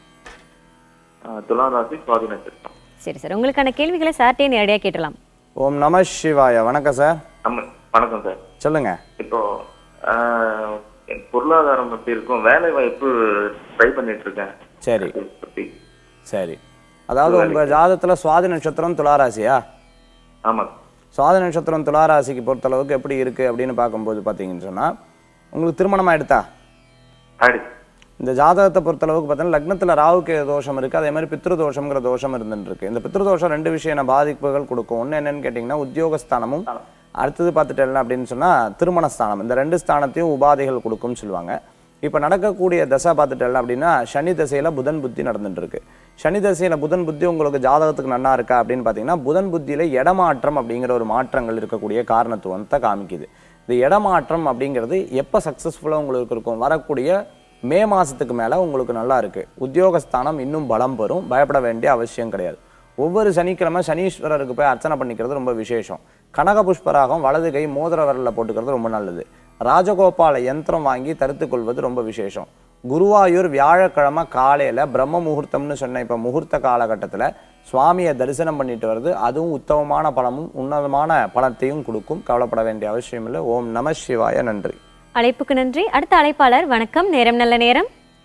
D: துலாம் ராசி சுவாதி நட்சத்திரம்
A: சரி சார் உங்களுக்கான கேள்விகளை சார்ட்டே நேரடியாக கேட்டலாம்
B: ஓம் நம சிவாய வணக்கம் சார்
D: ஆமா வணக்கம் சார்
B: சொல்லுங்க
D: இப்போ ஆஹ், என் பொருளாதாரம் எப்படி இருக்கும் வேலை வாய்ப்பு ட்ரை பண்ணிட்டு இருக்கேன்
B: சரி
D: அதை பத்தி
B: சரி அதாவது உங்க ஜாதகத்துல சுவாதி நட்சத்திரம் துளாராசியா
D: ஆமா
B: சுவாதி நட்சத்திரம் துளாராசிக்கு பொறுத்தளவுக்கு எப்படி இருக்கு அப்படின்னு பார்க்கும்போது பார்த்தீங்கன்னு சொன்னா உங்களுக்கு திருமணம் ஆயிடுதா
D: ஆயிடுச்சு
B: இந்த ஜாதகத்தை பொறுத்தளவுக்கு பார்த்தீங்கன்னா லக்னத்துல ராவுக்கு தோஷம் இருக்கு அதே மாதிரி பித்ரு தோஷம்ங்கிற தோஷம் இருந்துட்டு இருக்கு இந்த பித்ரு தோஷம் ரெண்டு விஷயம் பாதிப்புகள் கொடுக்கும் ஒன்று என்னன்னு கேட்டிங்கன்னா உத்தியோகஸ்தானமும் அடுத்தது பார்த்துட்டேன் அப்படின்னு சொன்னா திருமணஸ்தானம் இந்த ரெண்டு ஸ்தானத்தையும் உபாதைகள் கொடுக்கும்னு சொல்லுவாங்க இப்போ நடக்கக்கூடிய தசை பார்த்துட்டேன் அப்படின்னா சனி தசையில புதன் புத்தி நடந்துட்டு இருக்கு சனி தசையில புதன் புத்தி உங்களுக்கு ஜாதகத்துக்கு நன்னா இருக்கா அப்படின்னு பார்த்தீங்கன்னா புதன் புத்தியில இடமாற்றம் அப்படிங்கிற ஒரு மாற்றங்கள் இருக்கக்கூடிய காரணத்துவத்தை காமிக்குது இந்த இடமாற்றம் அப்படிங்கிறது எப்போ சக்ஸஸ்ஃபுல்லாக உங்களுக்கு இருக்கும் வரக்கூடிய மே மாசத்துக்கு மேல உங்களுக்கு நல்லா இருக்கு உத்தியோகஸ்தானம் இன்னும் பலம் பெறும் பயப்பட வேண்டிய அவசியம் கிடையாது ஒவ்வொரு சனிக்கிழமை சனீஸ்வரருக்கு போய் அர்ச்சனை பண்ணிக்கிறது ரொம்ப விசேஷம் கனக புஷ்பராகம் வலது கை மோதிர விரல்ல போட்டுக்கிறது ரொம்ப நல்லது ராஜகோபால யந்திரம் வாங்கி தரித்துக் கொள்வது ரொம்ப விசேஷம் குருவாயூர் வியாழக்கிழமை காலையில பிரம்ம முகூர்த்தம்னு சொன்ன இப்ப முகூர்த்த காலகட்டத்துல சுவாமியை தரிசனம் பண்ணிட்டு வருது அதுவும் உத்தமமான பலமும் உன்னதமான பலத்தையும் கொடுக்கும் கவலைப்பட வேண்டிய அவசியம் இல்லை ஓம் நம சிவாய நன்றி
A: அழைப்புக்கு நன்றி அடுத்த அழைப்பாளர் வணக்கம் நேரம் நல்ல நேரம்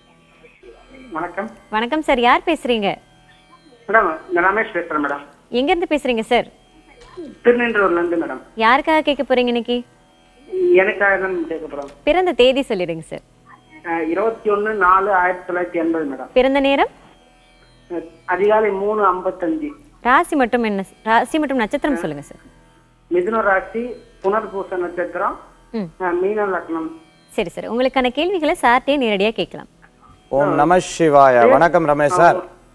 C: வணக்கம்
A: வணக்கம் சார் யார் பேசுறீங்க
C: மேடம் நான் ரமேஷ் பேசுறேன் மேடம்
A: எங்க இருந்து பேசுறீங்க சார்
C: திருநின்றூர்ல இருந்து மேடம்
A: யாருக்காக கேட்க போறீங்க இன்னைக்கு
C: எனக்காக தான் கேட்க போறோம்
A: பிறந்த தேதி சொல்லிடுங்க சார்
C: இருபத்தி ஒன்னு நாலு ஆயிரத்தி தொள்ளாயிரத்தி எண்பது மேடம்
A: பிறந்த நேரம்
C: அஹ், அதிகாலை மூணு ஐம்பத்தஞ்சு
A: ராசி மற்றும் என்ன ராசி மற்றும் நட்சத்திரம் சொல்லுங்க சார்
C: மிதுன ராசி புனர்பூச நட்சத்திரம்
A: ம்
C: அஹ், மீன லக்னம்
A: சரி சார் உங்களுக்கான கேள்விகளை சார்ட்டே நேரடியாக கேட்கலாம்
B: ஓம் நம சிவாய வணக்கம் ரமேஷ் சார்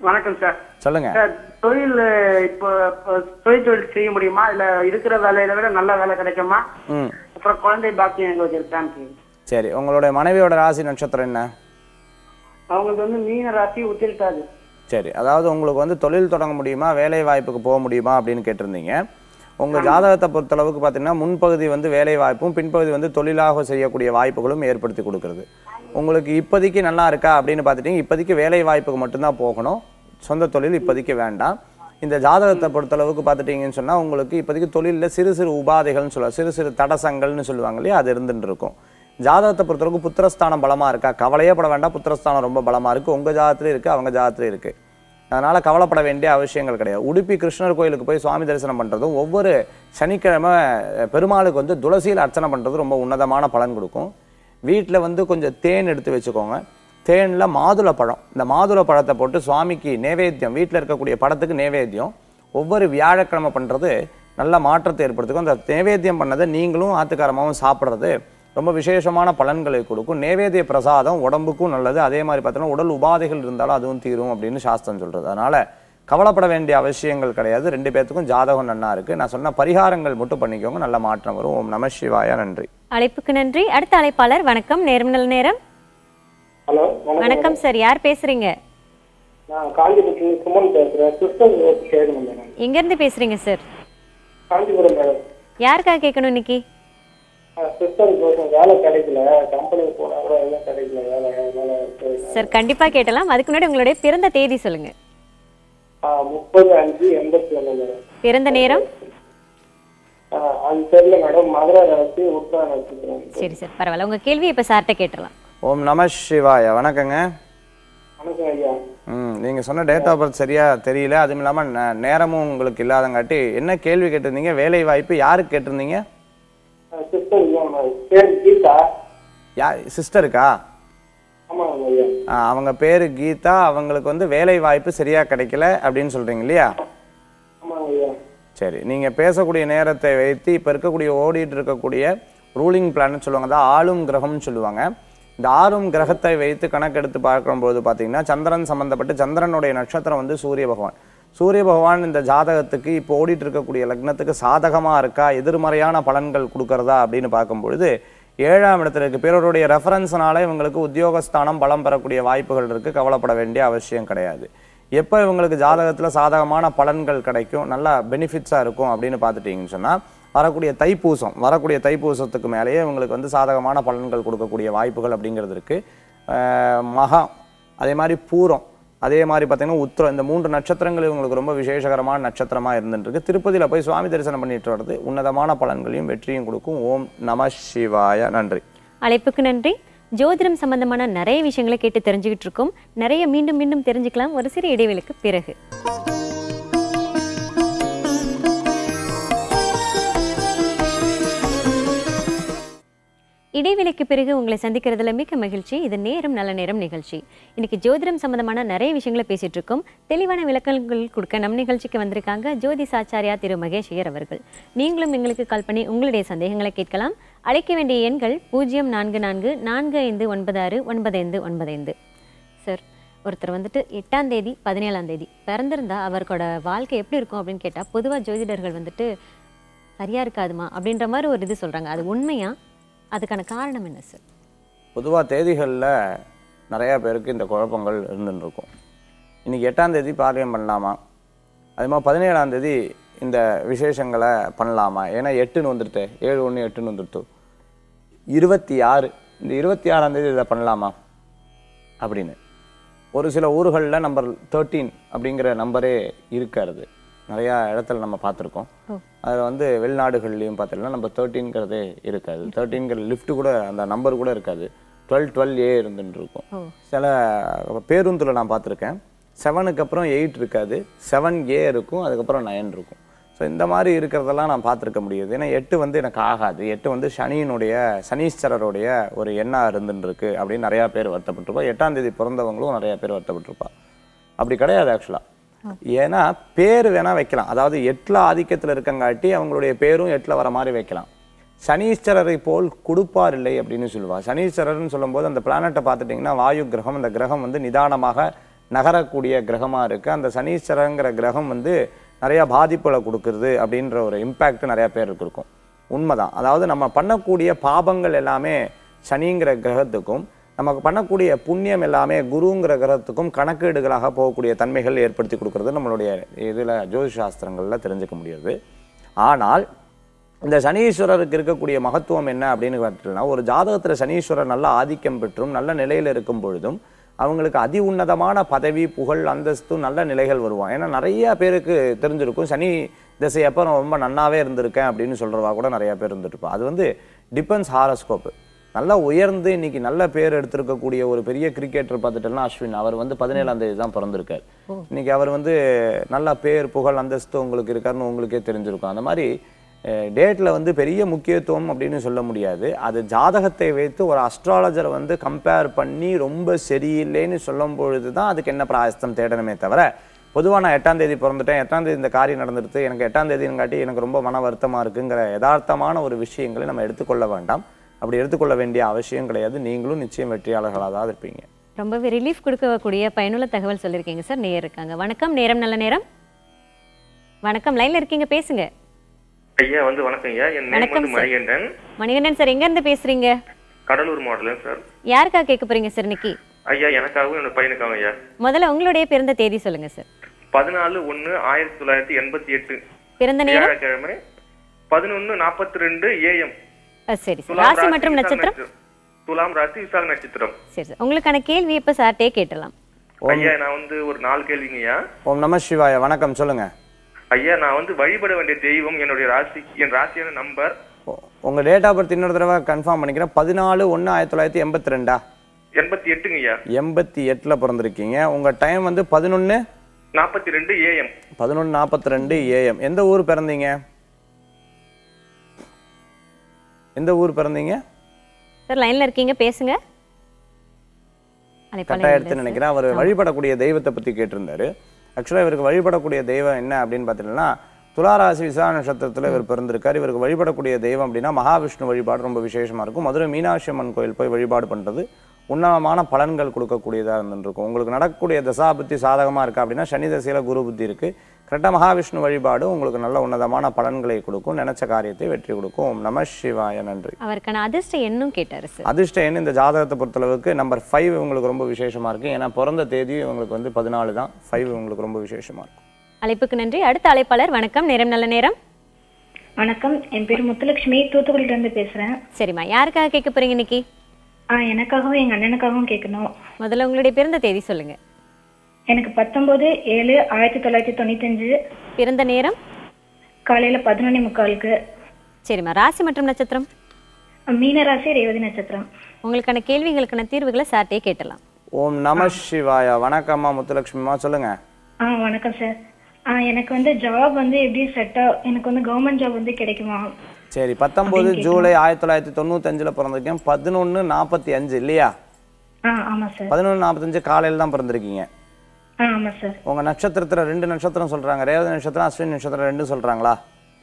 C: வணக்கம் சார்
B: சொல்லுங்க
C: சார் தொழில் இப்போ இப்போ தொழில் தொழில் செய்ய முடியுமா இல்ல இருக்கிற வேலையில விட நல்ல வேலை கிடைக்குமா
B: ம்
C: அப்புறம் குழந்தை பாக்கியம் எங்களுக்கு இருக்கான்னு
B: சரி உங்களுடைய மனைவியோட ராசி நட்சத்திரம் என்ன
C: அவங்களுக்கு வந்து மீன ராசி உத்திரிட்டாது
B: சரி அதாவது உங்களுக்கு வந்து தொழில் தொடங்க முடியுமா வேலை வாய்ப்புக்கு போக முடியுமா அப்படின்னு கேட்டிருந்தீங்க உங்கள் ஜாதகத்தை பொறுத்தளவுக்கு பார்த்தீங்கன்னா முன்பகுதி வந்து வேலை வாய்ப்பும் பின்பகுதி வந்து தொழிலாக செய்யக்கூடிய வாய்ப்புகளும் ஏற்படுத்தி கொடுக்குறது உங்களுக்கு இப்போதைக்கு நல்லா இருக்கா அப்படின்னு பார்த்துட்டீங்க இப்போதைக்கு வேலை வாய்ப்புக்கு மட்டும்தான் போகணும் சொந்த தொழில் இப்போதைக்கு வேண்டாம் இந்த ஜாதகத்தை பொறுத்தளவுக்கு பார்த்துட்டீங்கன்னு சொன்னால் உங்களுக்கு இப்போதைக்கு தொழிலில் சிறு சிறு உபாதைகள்னு சொல்லுவாங்க சிறு சிறு தடசங்கள்னு சொல்லுவாங்க இல்லையா அது இருந்துட்டு இருக்கும் ஜாதகத்தை பொறுத்தளவுக்கு புத்திரஸ்தானம் பலமாக இருக்கா கவலையே பட வேண்டாம் புத்திரஸ்தானம் ரொம்ப பலமாக இருக்குது உங்கள் ஜாதகத்துலேயும் இருக்குது அவங்க ஜாதகத்துலேயும் இருக்குது அதனால் கவலைப்பட வேண்டிய அவசியங்கள் கிடையாது உடுப்பி கிருஷ்ணர் கோயிலுக்கு போய் சுவாமி தரிசனம் பண்ணுறதும் ஒவ்வொரு சனிக்கிழமை அஹ், பெருமாளுக்கு வந்து துளசியில் அர்ச்சனை பண்ணுறது ரொம்ப உன்னதமான பலன் கொடுக்கும் வீட்டில் வந்து கொஞ்சம் தேன் எடுத்து வச்சுக்கோங்க தேனில் மாதுளை பழம் இந்த மாதுளை பழத்தை போட்டு சுவாமிக்கு நேவேத்தியம் வீட்டில் இருக்கக்கூடிய படத்துக்கு நேவேத்தியம் ஒவ்வொரு வியாழக்கிழமை பண்ணுறது நல்ல மாற்றத்தை ஏற்படுத்துக்கும் அந்த நேவேத்தியம் பண்ணதை நீங்களும் ஆத்துக்காரமாகவும் சாப்பிட்றது ரொம்ப விசேஷமான பலன்களை கொடுக்கும் நேவேத்திய பிரசாதம் உடம்புக்கும் நல்லது அதே மாதிரி பார்த்தோன்னா உடல் உபாதைகள் இருந்தாலும் அதுவும் தீரும் அப்படின்னு சாஸ்திரம் சொல்கிறது அதனால் கவலைப்பட வேண்டிய அவசியங்கள் கிடையாது ரெண்டு பேர்த்துக்கும் ஜாதகம் நன்னா இருக்குது நான் சொன்ன பரிகாரங்கள் மட்டும் பண்ணிக்கோங்க நல்ல மாற்றம் வரும் ஓம் நம சிவாய நன்றி
A: அழைப்புக்கு நன்றி அடுத்த அழைப்பாளர் வணக்கம் நேரம் நல்ல நேரம்
C: ஹலோ
A: வணக்கம் சார் யார் பேசுறீங்க
C: நான் காஞ்சிபுரத்துல சுமன் பேசுறேன் சிஸ்டம் கேட்கணும் மேடம்
A: எங்க இருந்து பேசுறீங்க சார்
C: காஞ்சிபுரம் மேடம்
A: யாருக்காக கேட்கணும் இன்னைக்கு
C: சிஸ்டம் வேலை கிடைக்கல கம்பெனிக்கு போனா கூட எதுவும் கிடைக்கல வேலை அதனால
A: சார் கண்டிப்பா கேட்டலாம் அதுக்கு முன்னாடி உங்களுடைய பிறந்த தேதி சொல்லுங்க
C: முப்பது அஞ்சு எண்பத்தி ஒண்ணு மேடம்
A: பிறந்த நேரம்
C: அது தெரியல மேடம் மதுரை ராசி உத்தரா நட்சத்திரம்
A: சரி சார் பரவாயில்ல உங்க கேள்வி இப்ப சார்ட்ட கேட்டலாம்
B: ஓம் நம சிவாய வணக்கங்க
C: வணக்கம் ஐயா
B: ம் நீங்கள் சொன்ன டேட் ஆஃப் பர்த் சரியாக தெரியல அதுவும் இல்லாமல் நே- நேரமும் உங்களுக்கு இல்லாதங்காட்டி என்ன கேள்வி கேட்டிருந்தீங்க வேலை வாய்ப்பு யாருக்கு கேட்டிருந்தீங்க
C: சிஸ்டம் இல்லையா பேர் கீதா
B: யா சிஸ்டருக்கா
C: ஆமாங்க ஐயா
B: ஆ, அவங்க பேர் கீதா அவங்களுக்கு வந்து வேலை வாய்ப்பு சரியாக கிடைக்கல அப்படின்னு சொல்கிறீங்க இல்லையா
C: ஆமாங்க ஐயா
B: சரி நீங்கள் பேசக்கூடிய நேரத்தை வைத்து இப்போ இருக்கக்கூடிய ஓடிட்டு இருக்கக்கூடிய ரூலிங் பிளான்னு சொல்லுவாங்க அதான் ஆளும் கிரகம்னு சொல்லுவாங்க இந்த ஆளும் கிரகத்தை வைத்து கணக்கெடுத்து பார்க்கும்போது பார்த்தீங்கன்னா சந்திரன் சம்பந்தப்பட்டு சந்திரனுடைய நட்சத்திரம் வந்து சூரிய பகவான் சூரிய பகவான் இந்த ஜாதகத்துக்கு இப்போ ஓடிட்டு இருக்கக்கூடிய லக்னத்துக்கு சாதகமாக இருக்கா எதிர்மறையான பலன்கள் கொடுக்கறதா அப்படின்னு பார்க்கும்பொழுது ஏழாம் இடத்துல இருக்கு பிறருடைய ரெஃபரன்ஸ்னால இவங்களுக்கு உத்தியோகஸ்தானம் பலம் பெறக்கூடிய வாய்ப்புகள் இருக்கு கவலைப்பட வேண்டிய அவசியம் கிடையாது எப்போ இவங்களுக்கு ஜாதகத்தில் சாதகமான பலன்கள் கிடைக்கும் நல்லா பெனிஃபிட்ஸாக இருக்கும் அப்படின்னு பார்த்துட்டீங்கன்னு சொன்னால் வரக்கூடிய தைப்பூசம் வரக்கூடிய தைப்பூசத்துக்கு மேலேயே இவங்களுக்கு வந்து சாதகமான பலன்கள் கொடுக்கக்கூடிய வாய்ப்புகள் அப்படிங்கிறது இருக்குது மகா அதே மாதிரி பூரம் அதே மாதிரி பார்த்தீங்கன்னா உத்திரம் இந்த மூன்று நட்சத்திரங்கள் இவங்களுக்கு ரொம்ப விசேஷகரமான நட்சத்திரமாக இருந்துருக்கு திருப்பதியில் போய் சுவாமி தரிசனம் பண்ணிட்டு வர்றது உன்னதமான பலன்களையும் வெற்றியும் கொடுக்கும் ஓம் நம சிவாய நன்றி
A: அழைப்புக்கு நன்றி ஜோதிடம் சம்பந்தமான நிறைய விஷயங்களை கேட்டு தெரிஞ்சுக்கிட்டு இருக்கோம் நிறைய மீண்டும் மீண்டும் தெரிஞ்சுக்கலாம் ஒரு சிறிய இடைவெளிக்கு பிறகு இடைவெளிக்கு பிறகு உங்களை சந்திக்கிறதுல மிக்க மகிழ்ச்சி இது நேரம் நல்ல நேரம் நிகழ்ச்சி இன்னைக்கு ஜோதிடம் சம்பந்தமான நிறைய விஷயங்களை பேசிட்டு இருக்கோம் தெளிவான விளக்கங்கள் கொடுக்க நம் நிகழ்ச்சிக்கு வந்திருக்காங்க ஜோதி சாச்சாரியா திரு மகேஷ் ஐயர் அவர்கள் நீங்களும் எங்களுக்கு கால் பண்ணி உங்களுடைய சந்தேகங்களை கேட்கலாம் அழைக்க வேண்டிய எண்கள் பூஜ்ஜியம் நான்கு நான்கு நான்கு ஐந்து ஒன்பது ஆறு ஒன்பது ஐந்து ஒன்பது ஐந்து சார் ஒருத்தர் வந்துட்டு எட்டாம் தேதி பதினேழாம் தேதி பிறந்திருந்தா அவர்களோட வாழ்க்கை எப்படி இருக்கும் அப்படின்னு கேட்டால் பொதுவாக ஜோதிடர்கள் வந்துட்டு சரியா இருக்காதுமா அப்படின்ற மாதிரி ஒரு இது சொல்றாங்க அது உண்மையா அதுக்கான காரணம் என்ன சார்
B: பொதுவாக தேதிகளில் நிறையா பேருக்கு இந்த குழப்பங்கள் இருந்துன்னு இருக்கும் இன்றைக்கி எட்டாம் தேதி பாரியம் பண்ணலாமா அதே மாதிரி பதினேழாம் தேதி இந்த விசேஷங்களை பண்ணலாமா ஏன்னா எட்டுன்னு வந்துடுது ஏழு ஒன்று எட்டுன்னு வந்துடுத்து இருபத்தி ஆறு இந்த இருபத்தி ஆறாம் தேதி இதை பண்ணலாமா அப்படின்னு ஒரு சில ஊர்களில் நம்பர் தேர்ட்டீன் அப்படிங்கிற நம்பரே இருக்காது நிறையா இடத்துல நம்ம பார்த்துருக்கோம் அதில் வந்து வெளிநாடுகள்லையும் பார்த்தீங்கன்னா நம்ம தேர்ட்டீன்கிறதே இருக்காது தேர்ட்டீன்கிற லிஃப்ட் கூட அந்த நம்பர் கூட இருக்காது டுவெல் டுவெல் ஏ இருந்துட்டு இருக்கும் சில பேருந்தில் நான் பார்த்துருக்கேன் செவனுக்கு அப்புறம் எயிட் இருக்காது செவன் ஏ இருக்கும் அதுக்கப்புறம் நயன் இருக்கும் ஸோ இந்த மாதிரி இருக்கிறதெல்லாம் நான் பார்த்துருக்க முடியுது ஏன்னா எட்டு வந்து எனக்கு ஆகாது எட்டு வந்து சனியினுடைய சனீஸ்வரருடைய ஒரு எண்ணா இருந்துட்டு இருக்கு அப்படின்னு நிறையா பேர் வருத்தப்பட்டிருப்பா எட்டாம் தேதி பிறந்தவங்களும் நிறையா பேர் வருத்தப்பட்டிருப்பா அப்படி கிடையாது ஆக்சுவலாக ஏன்னா பேர் வேணால் வைக்கலாம் அதாவது எட்டில் ஆதிக்கத்தில் இருக்கங்காட்டி அவங்களுடைய பேரும் எட்டில் வர மாதிரி வைக்கலாம் சனீஸ்வரரை போல் கொடுப்பார் இல்லை அப்படின்னு சொல்லுவா சனீஸ்வரர்னு சொல்லும்போது அந்த பிளானட்டை பார்த்துட்டிங்கன்னா வாயு கிரகம் அந்த கிரகம் வந்து நிதானமாக நகரக்கூடிய கிரகமாக இருக்குது அந்த சனீஸ்வரங்கிற கிரகம் வந்து நிறைய பாதிப்புகளை கொடுக்குறது அப்படின்ற ஒரு இம்பேக்ட் நிறைய பேருக்கு இருக்கும் உண்மைதான் அதாவது நம்ம பண்ணக்கூடிய பாபங்கள் எல்லாமே சனிங்கிற கிரகத்துக்கும் நமக்கு பண்ணக்கூடிய புண்ணியம் எல்லாமே குருங்கிற கிரகத்துக்கும் கணக்கீடுகளாக போகக்கூடிய தன்மைகள் ஏற்படுத்தி கொடுக்கறது நம்மளுடைய இதில் ஜோதிஷ சாஸ்திரங்களில் தெரிஞ்சுக்க முடியாது ஆனால் இந்த சனீஸ்வரருக்கு இருக்கக்கூடிய மகத்துவம் என்ன அப்படின்னு பார்த்தீங்கன்னா ஒரு ஜாதகத்தில் சனீஸ்வரர் நல்ல ஆதிக்கம் பெற்றும் நல்ல நிலையில் இருக்கும் பொழுதும் அவங்களுக்கு அதி உன்னதமான பதவி புகழ் அந்தஸ்து நல்ல நிலைகள் வருவான் ஏன்னா நிறைய பேருக்கு தெரிஞ்சிருக்கும் சனி திசை அப்போ நான் ரொம்ப நன்னாவே இருந்திருக்கேன் அப்படின்னு சொல்கிறவா கூட நிறைய பேர் இருந்துருப்பா அது வந்து டிபெண்ட்ஸ் ஹாரஸ்கோப்பு நல்லா உயர்ந்து இன்னைக்கு நல்ல பேர் எடுத்திருக்கக்கூடிய ஒரு பெரிய கிரிக்கெட்டர் பார்த்துட்டோம்னா அஸ்வின் அவர் வந்து பதினேழாம் தேதி தான் பிறந்திருக்காரு இன்னைக்கு அவர் வந்து நல்ல பேர் புகழ் அந்தஸ்து உங்களுக்கு இருக்காருன்னு உங்களுக்கே தெரிஞ்சிருக்கும் அந்த மாதிரி டேட்டில் வந்து பெரிய முக்கியத்துவம் அப்படின்னு சொல்ல முடியாது அது ஜாதகத்தை வைத்து ஒரு அஸ்ட்ராலஜரை வந்து கம்பேர் பண்ணி ரொம்ப சரியில்லைன்னு சொல்லும் பொழுது தான் அதுக்கு என்ன பிராயஸ்தம் தேடணுமே தவிர பொதுவாக நான் எட்டாம் தேதி பிறந்துட்டேன் எட்டாம் தேதி இந்த காரியம் நடந்துடுது எனக்கு எட்டாம் தேதிங்காட்டி எனக்கு ரொம்ப மன வருத்தமாக இருக்குங்கிற யதார்த்தமான ஒரு விஷயங்களை நம்ம எடுத்துக்கொள்ள வேண்டாம் அப்படி எடுத்துக்கொள்ள வேண்டிய அவசியம் கிடையாது நீங்களும் நிச்சயம் வெற்றியாளர்களாக தான் இருப்பீங்க
A: ரொம்பவே ரிலீஃப் கொடுக்கக்கூடிய பயனுள்ள தகவல் சொல்லியிருக்கீங்க சார் நேர் இருக்காங்க வணக்கம் நேரம் நல்ல நேரம் வணக்கம் லைன்ல இருக்கீங்க பேசுங்க
H: ஐயா வந்து வணக்கம் ஐயா என் நேம்
A: வணக்கம்
H: வந்து
A: சார்.
H: மணிகண்டன்
A: மணிகண்டன் சார் எங்க இருந்து பேசுறீங்க
H: கடலூர் மாவட்டம் சார்
A: யாருக்கா கேட்க போறீங்க சார் இன்னைக்கு
H: ஐயா எனக்காகவும் என்னோட பையனுக்காகவும் ஐயா
A: முதல்ல உங்களுடைய பிறந்த தேதி சொல்லுங்க சார்
H: பதினாலு ஒன்னு ஆயிரத்தி தொள்ளாயிரத்தி எண்பத்தி எட்டு
A: பிறந்த நேரம்
H: வியாழக்கிழமை பதினொன்னு நாற்பத்தி ரெண்டு ஏஎம்
A: அஹ், சரி சார் ராசி மற்றும் நட்சத்திரம்
H: துலாம் ராசி விசாக நட்சத்திரம்
A: சரி சார் உங்களுக்கான கேள்வி இப்ப சார்ட்டே கேட்டலாம்
H: ஐயா நான் வந்து ஒரு நாலு கேள்விங்க ஐயா
B: ஓம் நம சிவாய வணக்கம் சொல்லுங்க
H: ஐயா நான் வந்து வழிபட வேண்டிய தெய்வம் என்னுடைய ராசி என் ராசியான நம்பர்
B: உ- உங்க டேட் ஆஃப் பர்த் இன்னொரு தடவை கன்ஃபார்ம் பண்ணிக்கிறேன் பதினாலு ஒன்று ஆயிரத்தி தொள்ளாயிரத்தி எண்பத்தி ரெண்டா
H: எண்பத்தி எட்டுங்க ஐயா
B: எண்பத்தி எட்டில் பிறந்திருக்கீங்க உங்க டைம் வந்து பதினொன்று
H: நாற்பத்தி ரெண்டு ஏஎம்
B: பதினொன்று நாற்பத்தி ரெண்டு ஏஎம் எந்த ஊர் பிறந்தீங்க எந்த ஊர் பிறந்தீங்க
A: சார் லைன்ல இருக்கீங்க பேசுங்க அழைப்பாளர்
B: கரெக்டாக
A: இல்லை
B: எடுத்து
A: சார்.
B: நினைக்கிறேன் அவர் வழிபடக்கூடிய தெய்வத்தை பற்றி கேட்டிருந்தாரு ஆக்சுவலாக இவருக்கு வழிபடக்கூடிய தெய்வம் என்ன அப்படின்னு பார்த்தீங்கன்னா துளாராசி விசா நட்சத்திரத்தில் இவர் பிறந்திருக்கார் இவருக்கு வழிபடக்கூடிய தெய்வம் அப்படின்னா மகாவிஷ்ணு வழிபாடு ரொம்ப விசேஷமாக இருக்கும் மதுரை மீனாட்சி அம்மன் கோயில் போய் வழிபாடு பண்ணுறது உன்னதமான பலன்கள் கொடுக்கக்கூடியதாக இருந்துருக்கும் உங்களுக்கு நடக்கக்கூடிய தசா புத்தி சாதகமாக இருக்கா அப்படின்னா சனி தசையில் குரு புத்தி இருக்குது கரெக்டாக மகாவிஷ்ணு வழிபாடு உங்களுக்கு நல்ல உன்னதமான பலன்களை கொடுக்கும் நினைச்ச காரியத்தை வெற்றி கொடுக்கும் ஓம் நம சிவாய நன்றி
A: அவருக்கான அதிர்ஷ்ட எண்ணும் கேட்டாரு சார்
B: அதிர்ஷ்ட எண் இந்த ஜாதகத்தை பொறுத்தளவுக்கு நம்பர் ஃபைவ் உங்களுக்கு ரொம்ப விசேஷமா இருக்கு ஏன்னா பிறந்த தேதி உங்களுக்கு வந்து பதினாலு தான் ஃபைவ் உங்களுக்கு ரொம்ப விசேஷமா இருக்கும்
A: அழைப்புக்கு நன்றி அடுத்த அழைப்பாளர் வணக்கம் நேரம் நல்ல நேரம்
I: வணக்கம் என் பேர் முத்துலட்சுமி தூத்துக்குடியில இருந்து பேசுறேன்
A: சரிம்மா யாருக்காக கேட்க போறீங்க இன்னைக்கு
I: ஆ எனக்காகவும் எங்க அண்ணனுக்காகவும் கேட்கணும்
A: முதல்ல உங்களுடைய பிறந்த தேதி சொல்லுங்க
I: எனக்கு பத்தொன்பது ஏழு ஆயிரத்தி தொள்ளாயிரத்தி தொண்ணூத்தஞ்சு
A: பிறந்த நேரம்
I: காலையில பதினொன்னே முக்காலுக்கு
A: சரிம்மா ராசி மற்றும் நட்சத்திரம்
I: மீனராசி ரேவதி நட்சத்திரம்
A: உங்களுக்கான கேள்விகளுக்கான தீர்வுகளை சார்ட்டே கேட்டலாம்
B: ஓம் நம சிவாயா வணக்கம்மா முத்துலட்சுமிமா சொல்லுங்க
I: ஆ வணக்கம் சார் ஆ எனக்கு வந்து ஜாப் வந்து எப்படி செட்டா எனக்கு வந்து கவர்மெண்ட் ஜாப் வந்து கிடைக்குமா
B: சரி பத்தொன்பது ஜூலை ஆயிரத்தி தொள்ளாயிரத்தி தொண்ணூத்தஞ்சுல பிறந்திருக்கேன் பதினொன்று நாற்பத்தி அஞ்சு இல்லையா
I: ஆ ஆமா சார்
B: பதினொன்று நாற்பத்தஞ்சு காலையில் தான் பிறந்திருக்கீங்க
I: ஆ ஆமா சார்
B: உங்க நட்சத்திரத்துல ரெண்டு நட்சத்திரம் சொல்றாங்க ரேவதி நட்சத்திரம் அஸ்வினி நட்சத்திரம் ரெண்டும் சொல்றாங்களா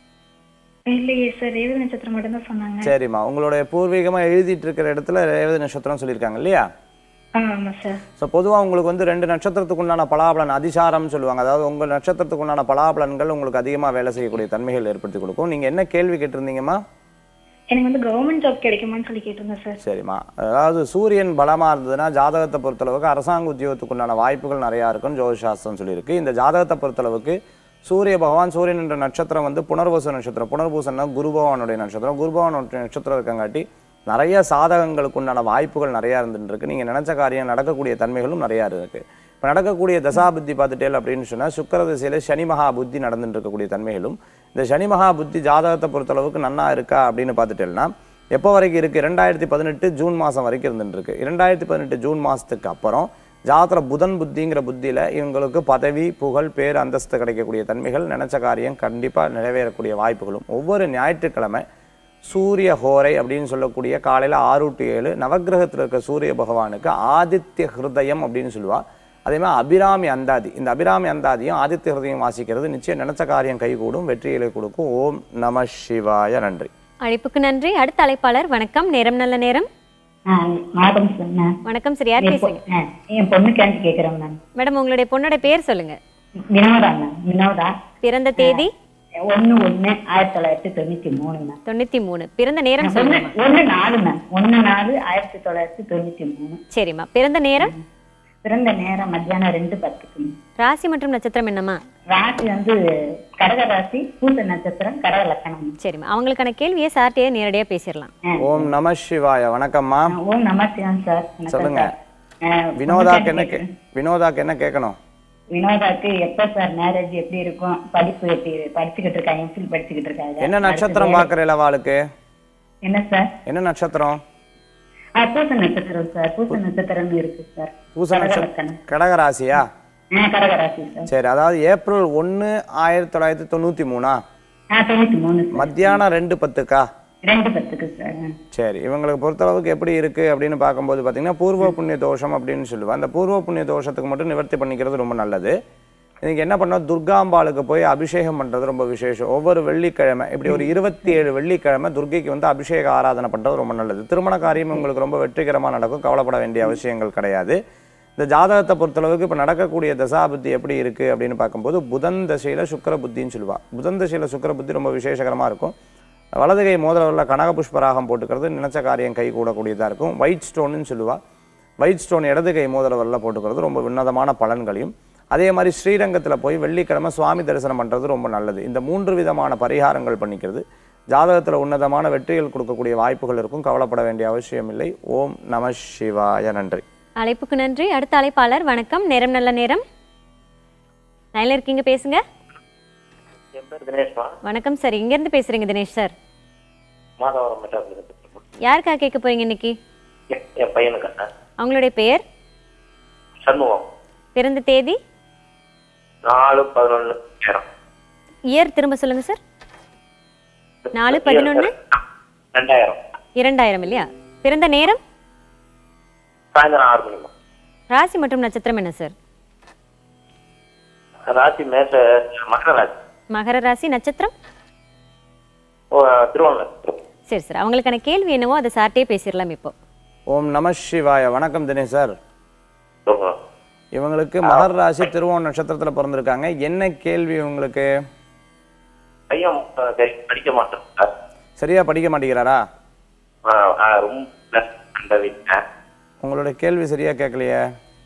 I: இல்லையே சார் ரேவதி நட்சத்திரம் மட்டும் தான் சொன்னாங்க
B: சரிம்மா உங்களுடைய பூர்வீகமா எழுதிட்டு இருக்கிற இடத்துல ரேவதி நட்சத்திரம் சொல்லியிருக்காங்க இல்லையா
I: ஆ ஆமா சார்
B: ஸோ பொதுவாக உங்களுக்கு வந்து ரெண்டு நட்சத்திரத்துக்கு உண்டான பலாபலன் அதிசாரம்னு சொல்லுவாங்க அதாவது உங்கள் நட்சத்திரத்துக்கு உண்டான பலாபலன்கள் உங்களுக்கு அதிகமாக வேலை செய்யக்கூடிய தன்மைகள் ஏற்படுத்தி கொடுக்கும் நீங்கள் என்ன கேள்வி கேட்டிருந்தீங்கம்மா
I: எனக்கு வந்து கவர்மெண்ட் ஜாப் கிடைக்குமான்னு சொல்லி கேட்டிருந்தேன் சார்
B: சரிம்மா அதாவது சூரியன் பலமாக இருந்ததுன்னா ஜாதகத்தை பொறுத்தளவுக்கு அரசாங்க உத்தியோகத்துக்கு உண்டான வாய்ப்புகள் நிறையா இருக்குன்னு ஜோதிஷாஸ்திரம் சொல்லியிருக்கு இந்த ஜாதகத்தை பொறுத்தளவுக்கு சூரிய பகவான் சூரியன் என்ற நட்சத்திரம் வந்து புனர்வசு நட்சத்திரம் புனர்பூசன்னா குரு பகவானுடைய நட்சத்திரம் குரு பகவானுடைய நட்சத்திரம் இருக்கங்காட்டி நிறைய சாதகங்களுக்கு உண்டான வாய்ப்புகள் நிறையா இருந்துட்டு இருக்கு நீங்கள் நினச்ச காரியம் நடக்கக்கூடிய தன்மைகளும் நிறையா இருக்கு இப்போ நடக்கக்கூடிய தசாபுத்தி பார்த்துட்டேல் அப்படின்னு சொன்னால் சுக்கர திசையில் சனி மகா புத்தி நடந்துட்டு இருக்கக்கூடிய தன்மைகளும் இந்த சனி மகா புத்தி ஜாதகத்தை பொறுத்தளவுக்கு நன்னா இருக்கா அப்படின்னு பார்த்துட்டேன்னா எப்போ வரைக்கும் இருக்குது ரெண்டாயிரத்தி பதினெட்டு ஜூன் மாதம் வரைக்கும் இருந்துட்டு இருக்கு இரண்டாயிரத்தி பதினெட்டு ஜூன் மாதத்துக்கு அப்புறம் ஜாதக புதன் புத்திங்கிற புத்தியில் இவங்களுக்கு பதவி புகழ் பேர் அந்தஸ்து கிடைக்கக்கூடிய தன்மைகள் நினச்ச காரியம் கண்டிப்பாக நிறைவேறக்கூடிய வாய்ப்புகளும் ஒவ்வொரு ஞாயிற்றுக்கிழமை சூரிய ஹோரை அப்படின்னு சொல்லக்கூடிய காலையில் ஆறு டு ஏழு நவக்கிரகத்தில் இருக்க சூரிய பகவானுக்கு ஆதித்ய ஹிருதயம் அப்படின்னு சொல்லுவா அதே மாதிரி அபிராமி அந்தாதி இந்த அபிராமி அந்தாதியும் ஆதித்ய ஹிருதயம் வாசிக்கிறது நிச்சயம் நினைச்ச காரியம் கைகூடும் வெற்றிகளை கொடுக்கும் ஓம் நம சிவாய நன்றி
A: அழைப்புக்கு நன்றி அடுத்த அழைப்பாளர் வணக்கம் நேரம் நல்ல நேரம்
F: ஆ வணக்கம் சார் நான்
A: வணக்கம் சார் யார்
F: என் பொ-
A: பேசுறீங்க
F: ஆ, என் பொண்ணுக்காண்டி கேட்குறேன் மேம்
A: மேடம் உங்களுடைய பொண்ணோட பேர் சொல்லுங்க
F: வினோதா மேம் வினோதா
A: பிறந்த தேதி
F: ஒன்று ஒன்று ஆயிரத்தி தொள்ளாயிரத்தி தொண்ணூற்றி மூணு மேம்
A: தொண்ணூத்தி மூணு பிறந்த நேரம்
F: ஒன்று
A: சொல்லுங்கம்மா
F: ஒன்று நாலு மேம் ஒன்று நாலு ஆயிரத்தி தொள்ளாயிரத்தி தொண்ணூற்றி மூணு
A: சரிம்மா பிறந்த நேரம்
F: பிறந்த நேரம் மத்தியானம் ரெண்டு பத்துக்கு மேம்.
A: ராசி மற்றும் நட்சத்திரம் என்னம்மா
F: ராசி வந்து கடக ராசி பூச நட்சத்திரம் கடக லக்கணம் மேம்.
A: சரிம்மா அவங்களுக்கான கேள்வியை சார்ட்டே நேரடியா பேசிடலாம்
B: ஓம் நம சிவாய வணக்கம்மா
F: ஆ, ஓம் நமஸ்காரம் சார் வணக்கம்
B: சொல்லுங்க.
F: சார். ஆ,
B: வினோதாக்கு என்ன
F: பொண்ணுக்காண்டி
B: கே வினோதாக்கு என்ன கேட்கணும்
F: வினோதாக்கு எப்ப சார் மேரேஜ் எப்படி இருக்கும் படிப்பு எப்படி படிச்சுக்கிட்டு இருக்கா எம்ஃபில் படிச்சுக்கிட்டு இருக்காங்க
B: என்ன நட்சத்திரம் பார்க்குறீல அவளுக்கு
F: என்ன சார்
B: என்ன நட்சத்திரம்
F: ஆ, பூச நட்சத்திரம் சார் பூச நட்சத்திரம் இருக்கு சார்
B: பூச
F: கடக
B: நட்சத்திரம்
F: லக்கணம்.
B: கடகராசியா
F: ஆ, கடகராசி சார்
B: சரி அதாவது ஏப்ரல் ஒன்று ஆயிரத்தி தொள்ளாயிரத்தி தொண்ணூற்றி மூணா
F: ஆ தொண்ணூத்தி மூணு சார்
B: மத்தியானம் ரெண்டு பத்துக்கா
F: ரெண்டு பத்துக்கு சார் ஆ.
B: சரி இவங்களுக்கு பொறுத்தளவுக்கு எப்படி இருக்கு அப்படின்னு பார்க்கும்போது பார்த்தீங்கன்னா பூர்வ புண்ணிய தோஷம் அப்படின்னு சொல்லுவேன் அந்த பூர்வ புண்ணிய தோஷத்துக்கு மட்டும் நிவர்த்தி பண்ணிக்கிறது ரொம்ப நல்லது இன்னைக்கு என்ன பண்ணோம் துர்காம்பாளுக்கு போய் அபிஷேகம் பண்றது ரொம்ப விசேஷம் ஒவ்வொரு வெள்ளிக்கிழமை இப்படி ஒரு இருபத்தி ஏழு வெள்ளிக்கிழமை துர்கைக்கு வந்து அபிஷேக ஆராதனை பண்றது ரொம்ப நல்லது திருமண காரியம் உங்களுக்கு ரொம்ப வெற்றிகரமா நடக்கும் கவலைப்பட வேண்டிய அவசியங்கள் கிடையாது இந்த ஜாதகத்தை பொறுத்தளவுக்கு இப்போ நடக்கக்கூடிய தசாபுத்தி எப்படி இருக்கு அப்படின்னு பார்க்கும்போது புதன் தசையில சுக்கிர புத்தின்னு சொல்லுவா புதன் தசையில சுக்கிர புத்தி ரொம்ப விசேஷகரமா இருக்கும் வலது கை மோதிரவில் கனக புஷ்பராகம் போட்டுக்கிறது நினைச்ச காரியம் கை கூடக்கூடியதாக இருக்கும் ஒயிட் ஸ்டோன்னு சொல்லுவா ஒயிட் ஸ்டோன் இடது கை மோதிரவில் போட்டுக்கிறது ரொம்ப உன்னதமான பலன்களையும் அதே மாதிரி ஸ்ரீரங்கத்தில் போய் வெள்ளிக்கிழமை சுவாமி தரிசனம் பண்ணுறது ரொம்ப நல்லது இந்த மூன்று விதமான பரிகாரங்கள் பண்ணிக்கிறது ஜாதகத்தில் உன்னதமான வெற்றிகள் கொடுக்கக்கூடிய வாய்ப்புகள் இருக்கும் கவலைப்பட வேண்டிய அவசியம் இல்லை ஓம் நம சிவாய நன்றி
A: அழைப்புக்கு நன்றி அடுத்த அழைப்பாளர் வணக்கம் நேரம் நல்ல நேரம் லைன்ல இருக்கீங்க பேசுங்க
D: என் பேர் தினேஷ்மா
A: வணக்கம் சார் இங்க இருந்து பேசுறீங்க தினேஷ் சார்
D: மாதவரம் மெட்ராஸ்
A: யாருக்கா கேட்க போறீங்க இன்னைக்கு
D: என் பையனுக்கு அண்ணா
A: அவங்களுடைய பெயர்
D: சண்முகம்
A: பிறந்த தேதி
D: நாலு பதினொன்று நேரம்
A: இயர் திரும்ப சொல்லுங்க சார் நாலு பதினொன்னு
D: ரெண்டாயிரம்
A: இரண்டாயிரம் இல்லையா பிறந்த நேரம்
D: சாயந்தரம் ஆறு மணிமா
A: ராசி மற்றும் நட்சத்திரம் என்ன சார்
D: ராசி மேச மகர ராசி
A: மகர ராசி நட்சத்திரம்
D: ஓ, திருவண்ணாமலை
A: சரி சார் அவங்களுக்கான கேள்வி என்னவோ அதை சார்ட்டே பேசிடலாம் இப்போ
B: ஓம் நம சிவாய வணக்கம் தினேஷ் சார்
D: சொல்லுங்க.
B: இவங்களுக்கு மகர் ராசி திருவோண நட்சத்திரத்தில் பிறந்திருக்காங்க என்ன கேள்வி உங்களுக்கு
D: பையன் அஹ், சரி, படிக்க மாட்டேன் சார்
B: சரியா படிக்க மாட்டேங்கிறாரா
D: ஆஹ், ஆஹ், ரொம்ப அந்த வீட்டேன்
B: உங்களோட கேள்வி சரியா கேட்கலையே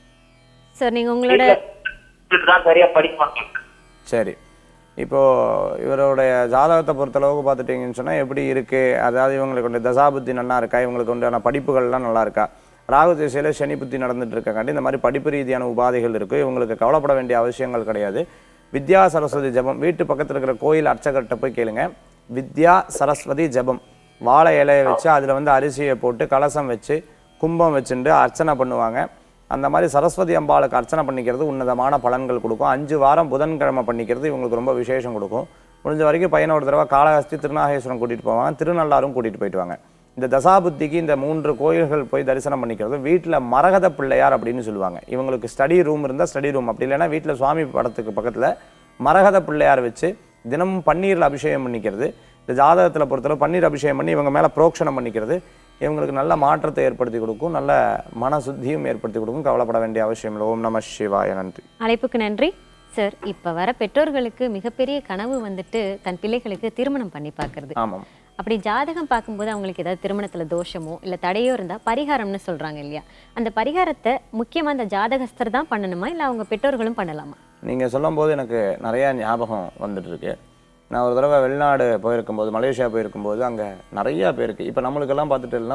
A: சார் நீங்க உங்களோட
D: தான் சரியா படிக்க மாட்டேன்
B: சரி இப்போ இவருடைய ஜாதகத்தை பொறுத்தளவுக்கு பார்த்துட்டீங்கன்னு சொன்னா எப்படி இருக்கு அதாவது இவங்களுக்கு வந்து தசாபுத்தி நல்லா இருக்கா இவங்களுக்கு உண்டான படிப்புகள்லாம் நல்லா இருக்கா ராகு திசையில சனி புத்தி நடந்துட்டு இருக்கங்காட்டி இந்த மாதிரி படிப்பு ரீதியான உபாதைகள் இருக்கு இவங்களுக்கு கவலைப்பட வேண்டிய அவசியங்கள் கிடையாது வித்யா சரஸ்வதி ஜெபம் வீட்டு பக்கத்துல இருக்கிற கோயில் அர்ச்சகர்கிட்ட போய் கேளுங்க வித்யா சரஸ்வதி ஜெபம் வாழை இலையை வச்சு அதுல வந்து அரிசியை போட்டு கலசம் வச்சு கும்பம் வச்சுட்டு அர்ச்சனை பண்ணுவாங்க அந்த மாதிரி சரஸ்வதி அம்பாளுக்கு அர்ச்சனை பண்ணிக்கிறது உன்னதமான பலன்கள் கொடுக்கும் அஞ்சு வாரம் புதன்கிழமை பண்ணிக்கிறது இவங்களுக்கு ரொம்ப விசேஷம் கொடுக்கும் முடிஞ்ச வரைக்கும் பையனை ஒரு தடவை காளஹஸ்தி திருநாகேஸ்வரம் கூட்டிட்டு போவாங்க திருநள்ளாரும் கூட்டிட்டு போயிட்டு வாங்க இந்த தசாபுத்திக்கு இந்த மூன்று கோயில்கள் போய் தரிசனம் பண்ணிக்கிறது வீட்டில் மரகத பிள்ளையார் அப்படின்னு சொல்லுவாங்க இவங்களுக்கு ஸ்டடி ரூம் இருந்தால் ஸ்டடி ரூம் அப்படி இல்லைன்னா வீட்டில் சுவாமி படத்துக்கு பக்கத்தில் மரகத பிள்ளையார் வச்சு தினமும் பன்னீரில் அபிஷேகம் பண்ணிக்கிறது இந்த ஜாதகத்தில் பொறுத்தளவு பன்னீர் அபிஷேகம் பண்ணி இவங்க மேலே புரோக்ஷனம் பண்ணிக்கிறது இவங்களுக்கு நல்ல மாற்றத்தை ஏற்படுத்தி கொடுக்கும் நல்ல மன சுத்தியும் ஏற்படுத்தி கொடுக்கும் கவலைப்பட வேண்டிய அவசியம் இல்லை ஓம் நம சிவாய நன்றி
A: அழைப்புக்கு நன்றி சார் இப்ப வர பெற்றோர்களுக்கு மிகப்பெரிய கனவு வந்துட்டு தன் பிள்ளைகளுக்கு திருமணம் பண்ணி பார்க்கிறது
B: ஆமாம்
A: அப்படி ஜாதகம் பார்க்கும்போது அவங்களுக்கு ஏதாவது திருமணத்துல தோஷமோ இல்ல தடையோ இருந்தா பரிகாரம்னு சொல்றாங்க இல்லையா அந்த பரிகாரத்தை முக்கியமா அந்த ஜாதகஸ்தர் தான் பண்ணணுமா இல்ல அவங்க பெற்றோர்களும் பண்ணலாமா
B: நீங்கள் சொல்லும்போது எனக்கு நிறையா ஞாபகம் வந்துட்டு இருக்கு நான் ஒரு தடவை வெளிநாடு போயிருக்கும்போது மலேசியா போயிருக்கும்போது அங்கே நிறையா பேருக்கு இப்போ நம்மளுக்கெல்லாம் பார்த்துட்டேன்னா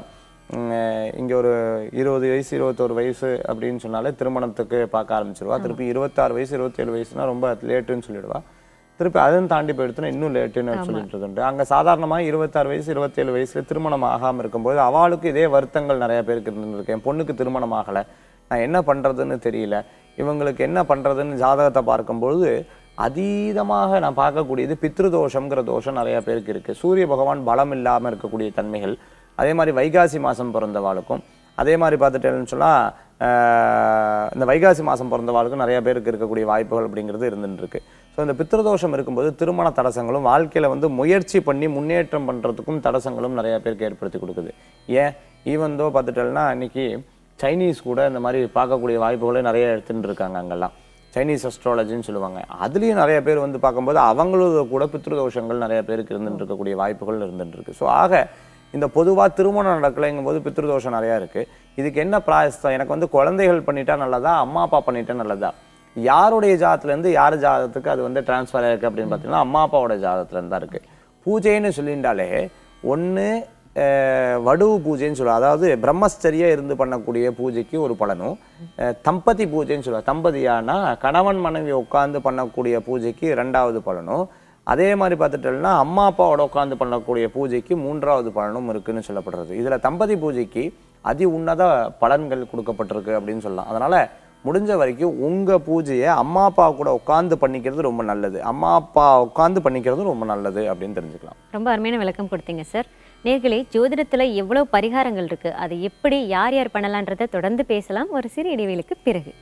B: பொதுவாக இங்கே ஒரு இருபது வயசு இருபத்தோரு வயசு அப்படின்னு சொன்னாலே திருமணத்துக்கு பார்க்க ஆரம்பிச்சிருவா திருப்பி இருபத்தாறு வயசு இருபத்தேழு வயசுனா ரொம்ப லேட்டுன்னு சொல்லிடுவா திருப்பி அதுவும் தாண்டி போயிடுச்சுன்னா இன்னும் லேட்டுன்னு சொல்லிட்டு இருக்குண்டு அங்கே சாதாரணமாக இருபத்தாறு வயசு இருபத்தேழு வயசுல திருமணம் ஆகாமல் இருக்கும்போது அவளுக்கு இதே வருத்தங்கள் நிறைய பேருக்கு இருந்துருக்கு என் பொண்ணுக்கு திருமணம் ஆகலை நான் என்ன பண்ணுறதுன்னு தெரியல இவங்களுக்கு என்ன பண்ணுறதுன்னு ஜாதகத்தை பார்க்கும்பொழுது அதீதமாக நான் பார்க்கக்கூடியது பித்ருதோஷம்ங்கிற தோஷம் நிறைய பேருக்கு இருக்குது சூரிய பகவான் பலம் இல்லாமல் இருக்கக்கூடிய தன்மைகள் அதே மாதிரி வைகாசி மாதம் பிறந்தவாளுக்கும் அதே மாதிரி பார்த்துட்டேன்னு சொன்னால் இந்த வைகாசி மாதம் பிறந்தவாளுக்கும் நிறைய பேருக்கு இருக்கக்கூடிய வாய்ப்புகள் அப்படிங்கிறது இருந்துட்டு இருக்கு ஸோ இந்த பித்ருதோஷம் இருக்கும்போது திருமண தடசங்களும் வாழ்க்கையில் வந்து முயற்சி பண்ணி முன்னேற்றம் பண்ணுறதுக்கும் தடசங்களும் நிறைய பேருக்கு ஏற்படுத்தி கொடுக்குது ஏன் ஈவன் தோ பார்த்துட்டோம்னா இன்னைக்கு சைனீஸ் கூட இந்த மாதிரி பார்க்கக்கூடிய வாய்ப்புகளை நிறைய எடுத்துட்டு இருக்காங்க அங்கெல்லாம் சைனீஸ் அஸ்ட்ராலஜின்னு சொல்லுவாங்க அதுலேயும் நிறைய பேர் வந்து பார்க்கும்போது அவங்களோட கூட பித்ருதோஷங்கள் நிறைய பேருக்கு இருந்துட்டு இருக்கக்கூடிய வாய்ப்புகள் இருந்துட்டு இருக்கு ஸோ ஆக இந்த பொதுவாக திருமணம் நடக்கலைங்கும் போது பித்ருதோஷம் நிறையா இருக்குது இதுக்கு என்ன பிராயஸ்தம் எனக்கு வந்து குழந்தைகள் பண்ணிட்டா நல்லதா அம்மா அப்பா பண்ணிட்டா நல்லதா யாருடைய ஜாதத்துலேருந்து யார் ஜாதகத்துக்கு அது வந்து டிரான்ஸ்ஃபர் ஆயிருக்கு அப்படின்னு பார்த்தீங்கன்னா அம்மா அப்பாவோட ஜாதகத்துலேருந்து தான் இருக்குது பூஜைன்னு சொல்லிட்டாலே ஒன்று வடுவு பூஜைன்னு சொல்லுவாங்க அதாவது பிரம்மச்சரியா இருந்து பண்ணக்கூடிய பூஜைக்கு ஒரு பலனும் அஹ், தம்பதி பூஜைன்னு சொல்லுவாங்க தம்பதியானா கணவன் மனைவி உட்கார்ந்து பண்ணக்கூடிய பூஜைக்கு ரெண்டாவது பலனும் அதே மாதிரி பார்த்துட்டோம்னா அம்மா அப்பாவோட உட்காந்து பண்ணக்கூடிய பூஜைக்கு மூன்றாவது பலனும் இருக்குன்னு சொல்லப்படுறது இதுல தம்பதி பூஜைக்கு அதி உன்னத பலன்கள் கொடுக்கப்பட்டிருக்கு அப்படின்னு சொல்லலாம் அதனால முடிஞ்ச வரைக்கும் உங்க பூஜையை அம்மா அப்பா கூட உட்காந்து பண்ணிக்கிறது ரொம்ப நல்லது அம்மா அப்பா உட்காந்து பண்ணிக்கிறது ரொம்ப நல்லது அப்படின்னு தெரிஞ்சுக்கலாம்
A: ரொம்ப அருமையான விளக்கம் கொடுத்தீங்க சார் நேர்களே ஜோதிடத்துல எவ்வளவு பரிகாரங்கள் இருக்கு அதை எப்படி யார் யார் பண்ணலான்றதை தொடர்ந்து பேசலாம் ஒரு சிறு இடைவெளிக்கு பிறகு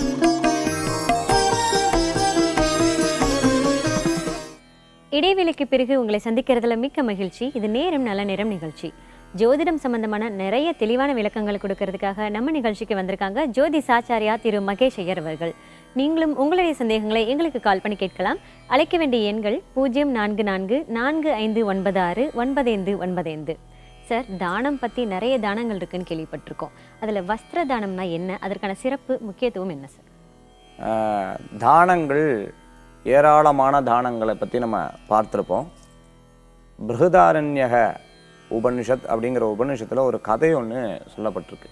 A: இடைவேளைக்கு பிறகு உங்களை சந்திக்கிறதுல மிக்க மகிழ்ச்சி இது நேரம் நல்ல நேரம் நிகழ்ச்சி ஜோதிடம் சம்பந்தமான நிறைய தெளிவான விளக்கங்கள் கொடுக்கறதுக்காக நம்ம நிகழ்ச்சிக்கு வந்திருக்காங்க ஜோதி சாச்சாரியா திரு மகேஷ் ஐயர் அவர்கள் நீங்களும் உங்களுடைய சந்தேகங்களை எங்களுக்கு கால் பண்ணி கேட்கலாம் அழைக்க வேண்டிய எண்கள் பூஜ்ஜியம் நான்கு நான்கு நான்கு ஐந்து ஒன்பது ஆறு ஒன்பது ஐந்து ஒன்பது ஐந்து சார் தானம் பற்றி நிறைய தானங்கள் இருக்குன்னு கேள்விப்பட்டிருக்கோம் அதில் வஸ்திர தானம்னா என்ன அதற்கான சிறப்பு முக்கியத்துவம் என்ன சார்
B: ஆஹ், தானங்கள் ஏராளமான தானங்களை பற்றி நம்ம பார்த்துருப்போம் பிருகதாரண்யக உபனிஷத் அப்படிங்கிற உபனிஷத்தில் ஒரு கதை ஒன்று சொல்லப்பட்டிருக்கு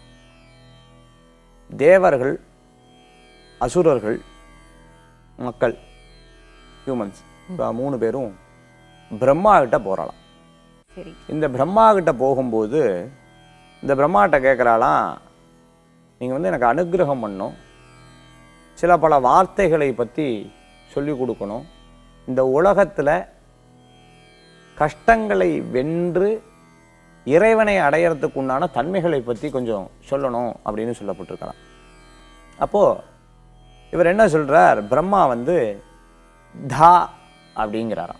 B: தேவர்கள் அசுரர்கள் மக்கள் ஹியூமன்ஸ் மூணு பேரும் பிரம்மா கிட்ட போகிறாளாம்
A: சரி
B: இந்த பிரம்மா கிட்ட போகும்போது இந்த பிரம்மாட்ட கேட்குறாளாம் நீங்கள் வந்து எனக்கு அனுக்கிரகம் பண்ணும் சில பல வார்த்தைகளை பற்றி சொல்லி கொடுக்கணும் இந்த உலகத்தில் கஷ்டங்களை வென்று இறைவனை அடையறதுக்கு உண்டான தன்மைகளை பற்றி கொஞ்சம் சொல்லணும் அப்படின்னு சொல்லப்பட்டிருக்கலாம் அப்போது இவர் என்ன சொல்றார் பிரம்மா வந்து தா அப்படிங்கிறாராம்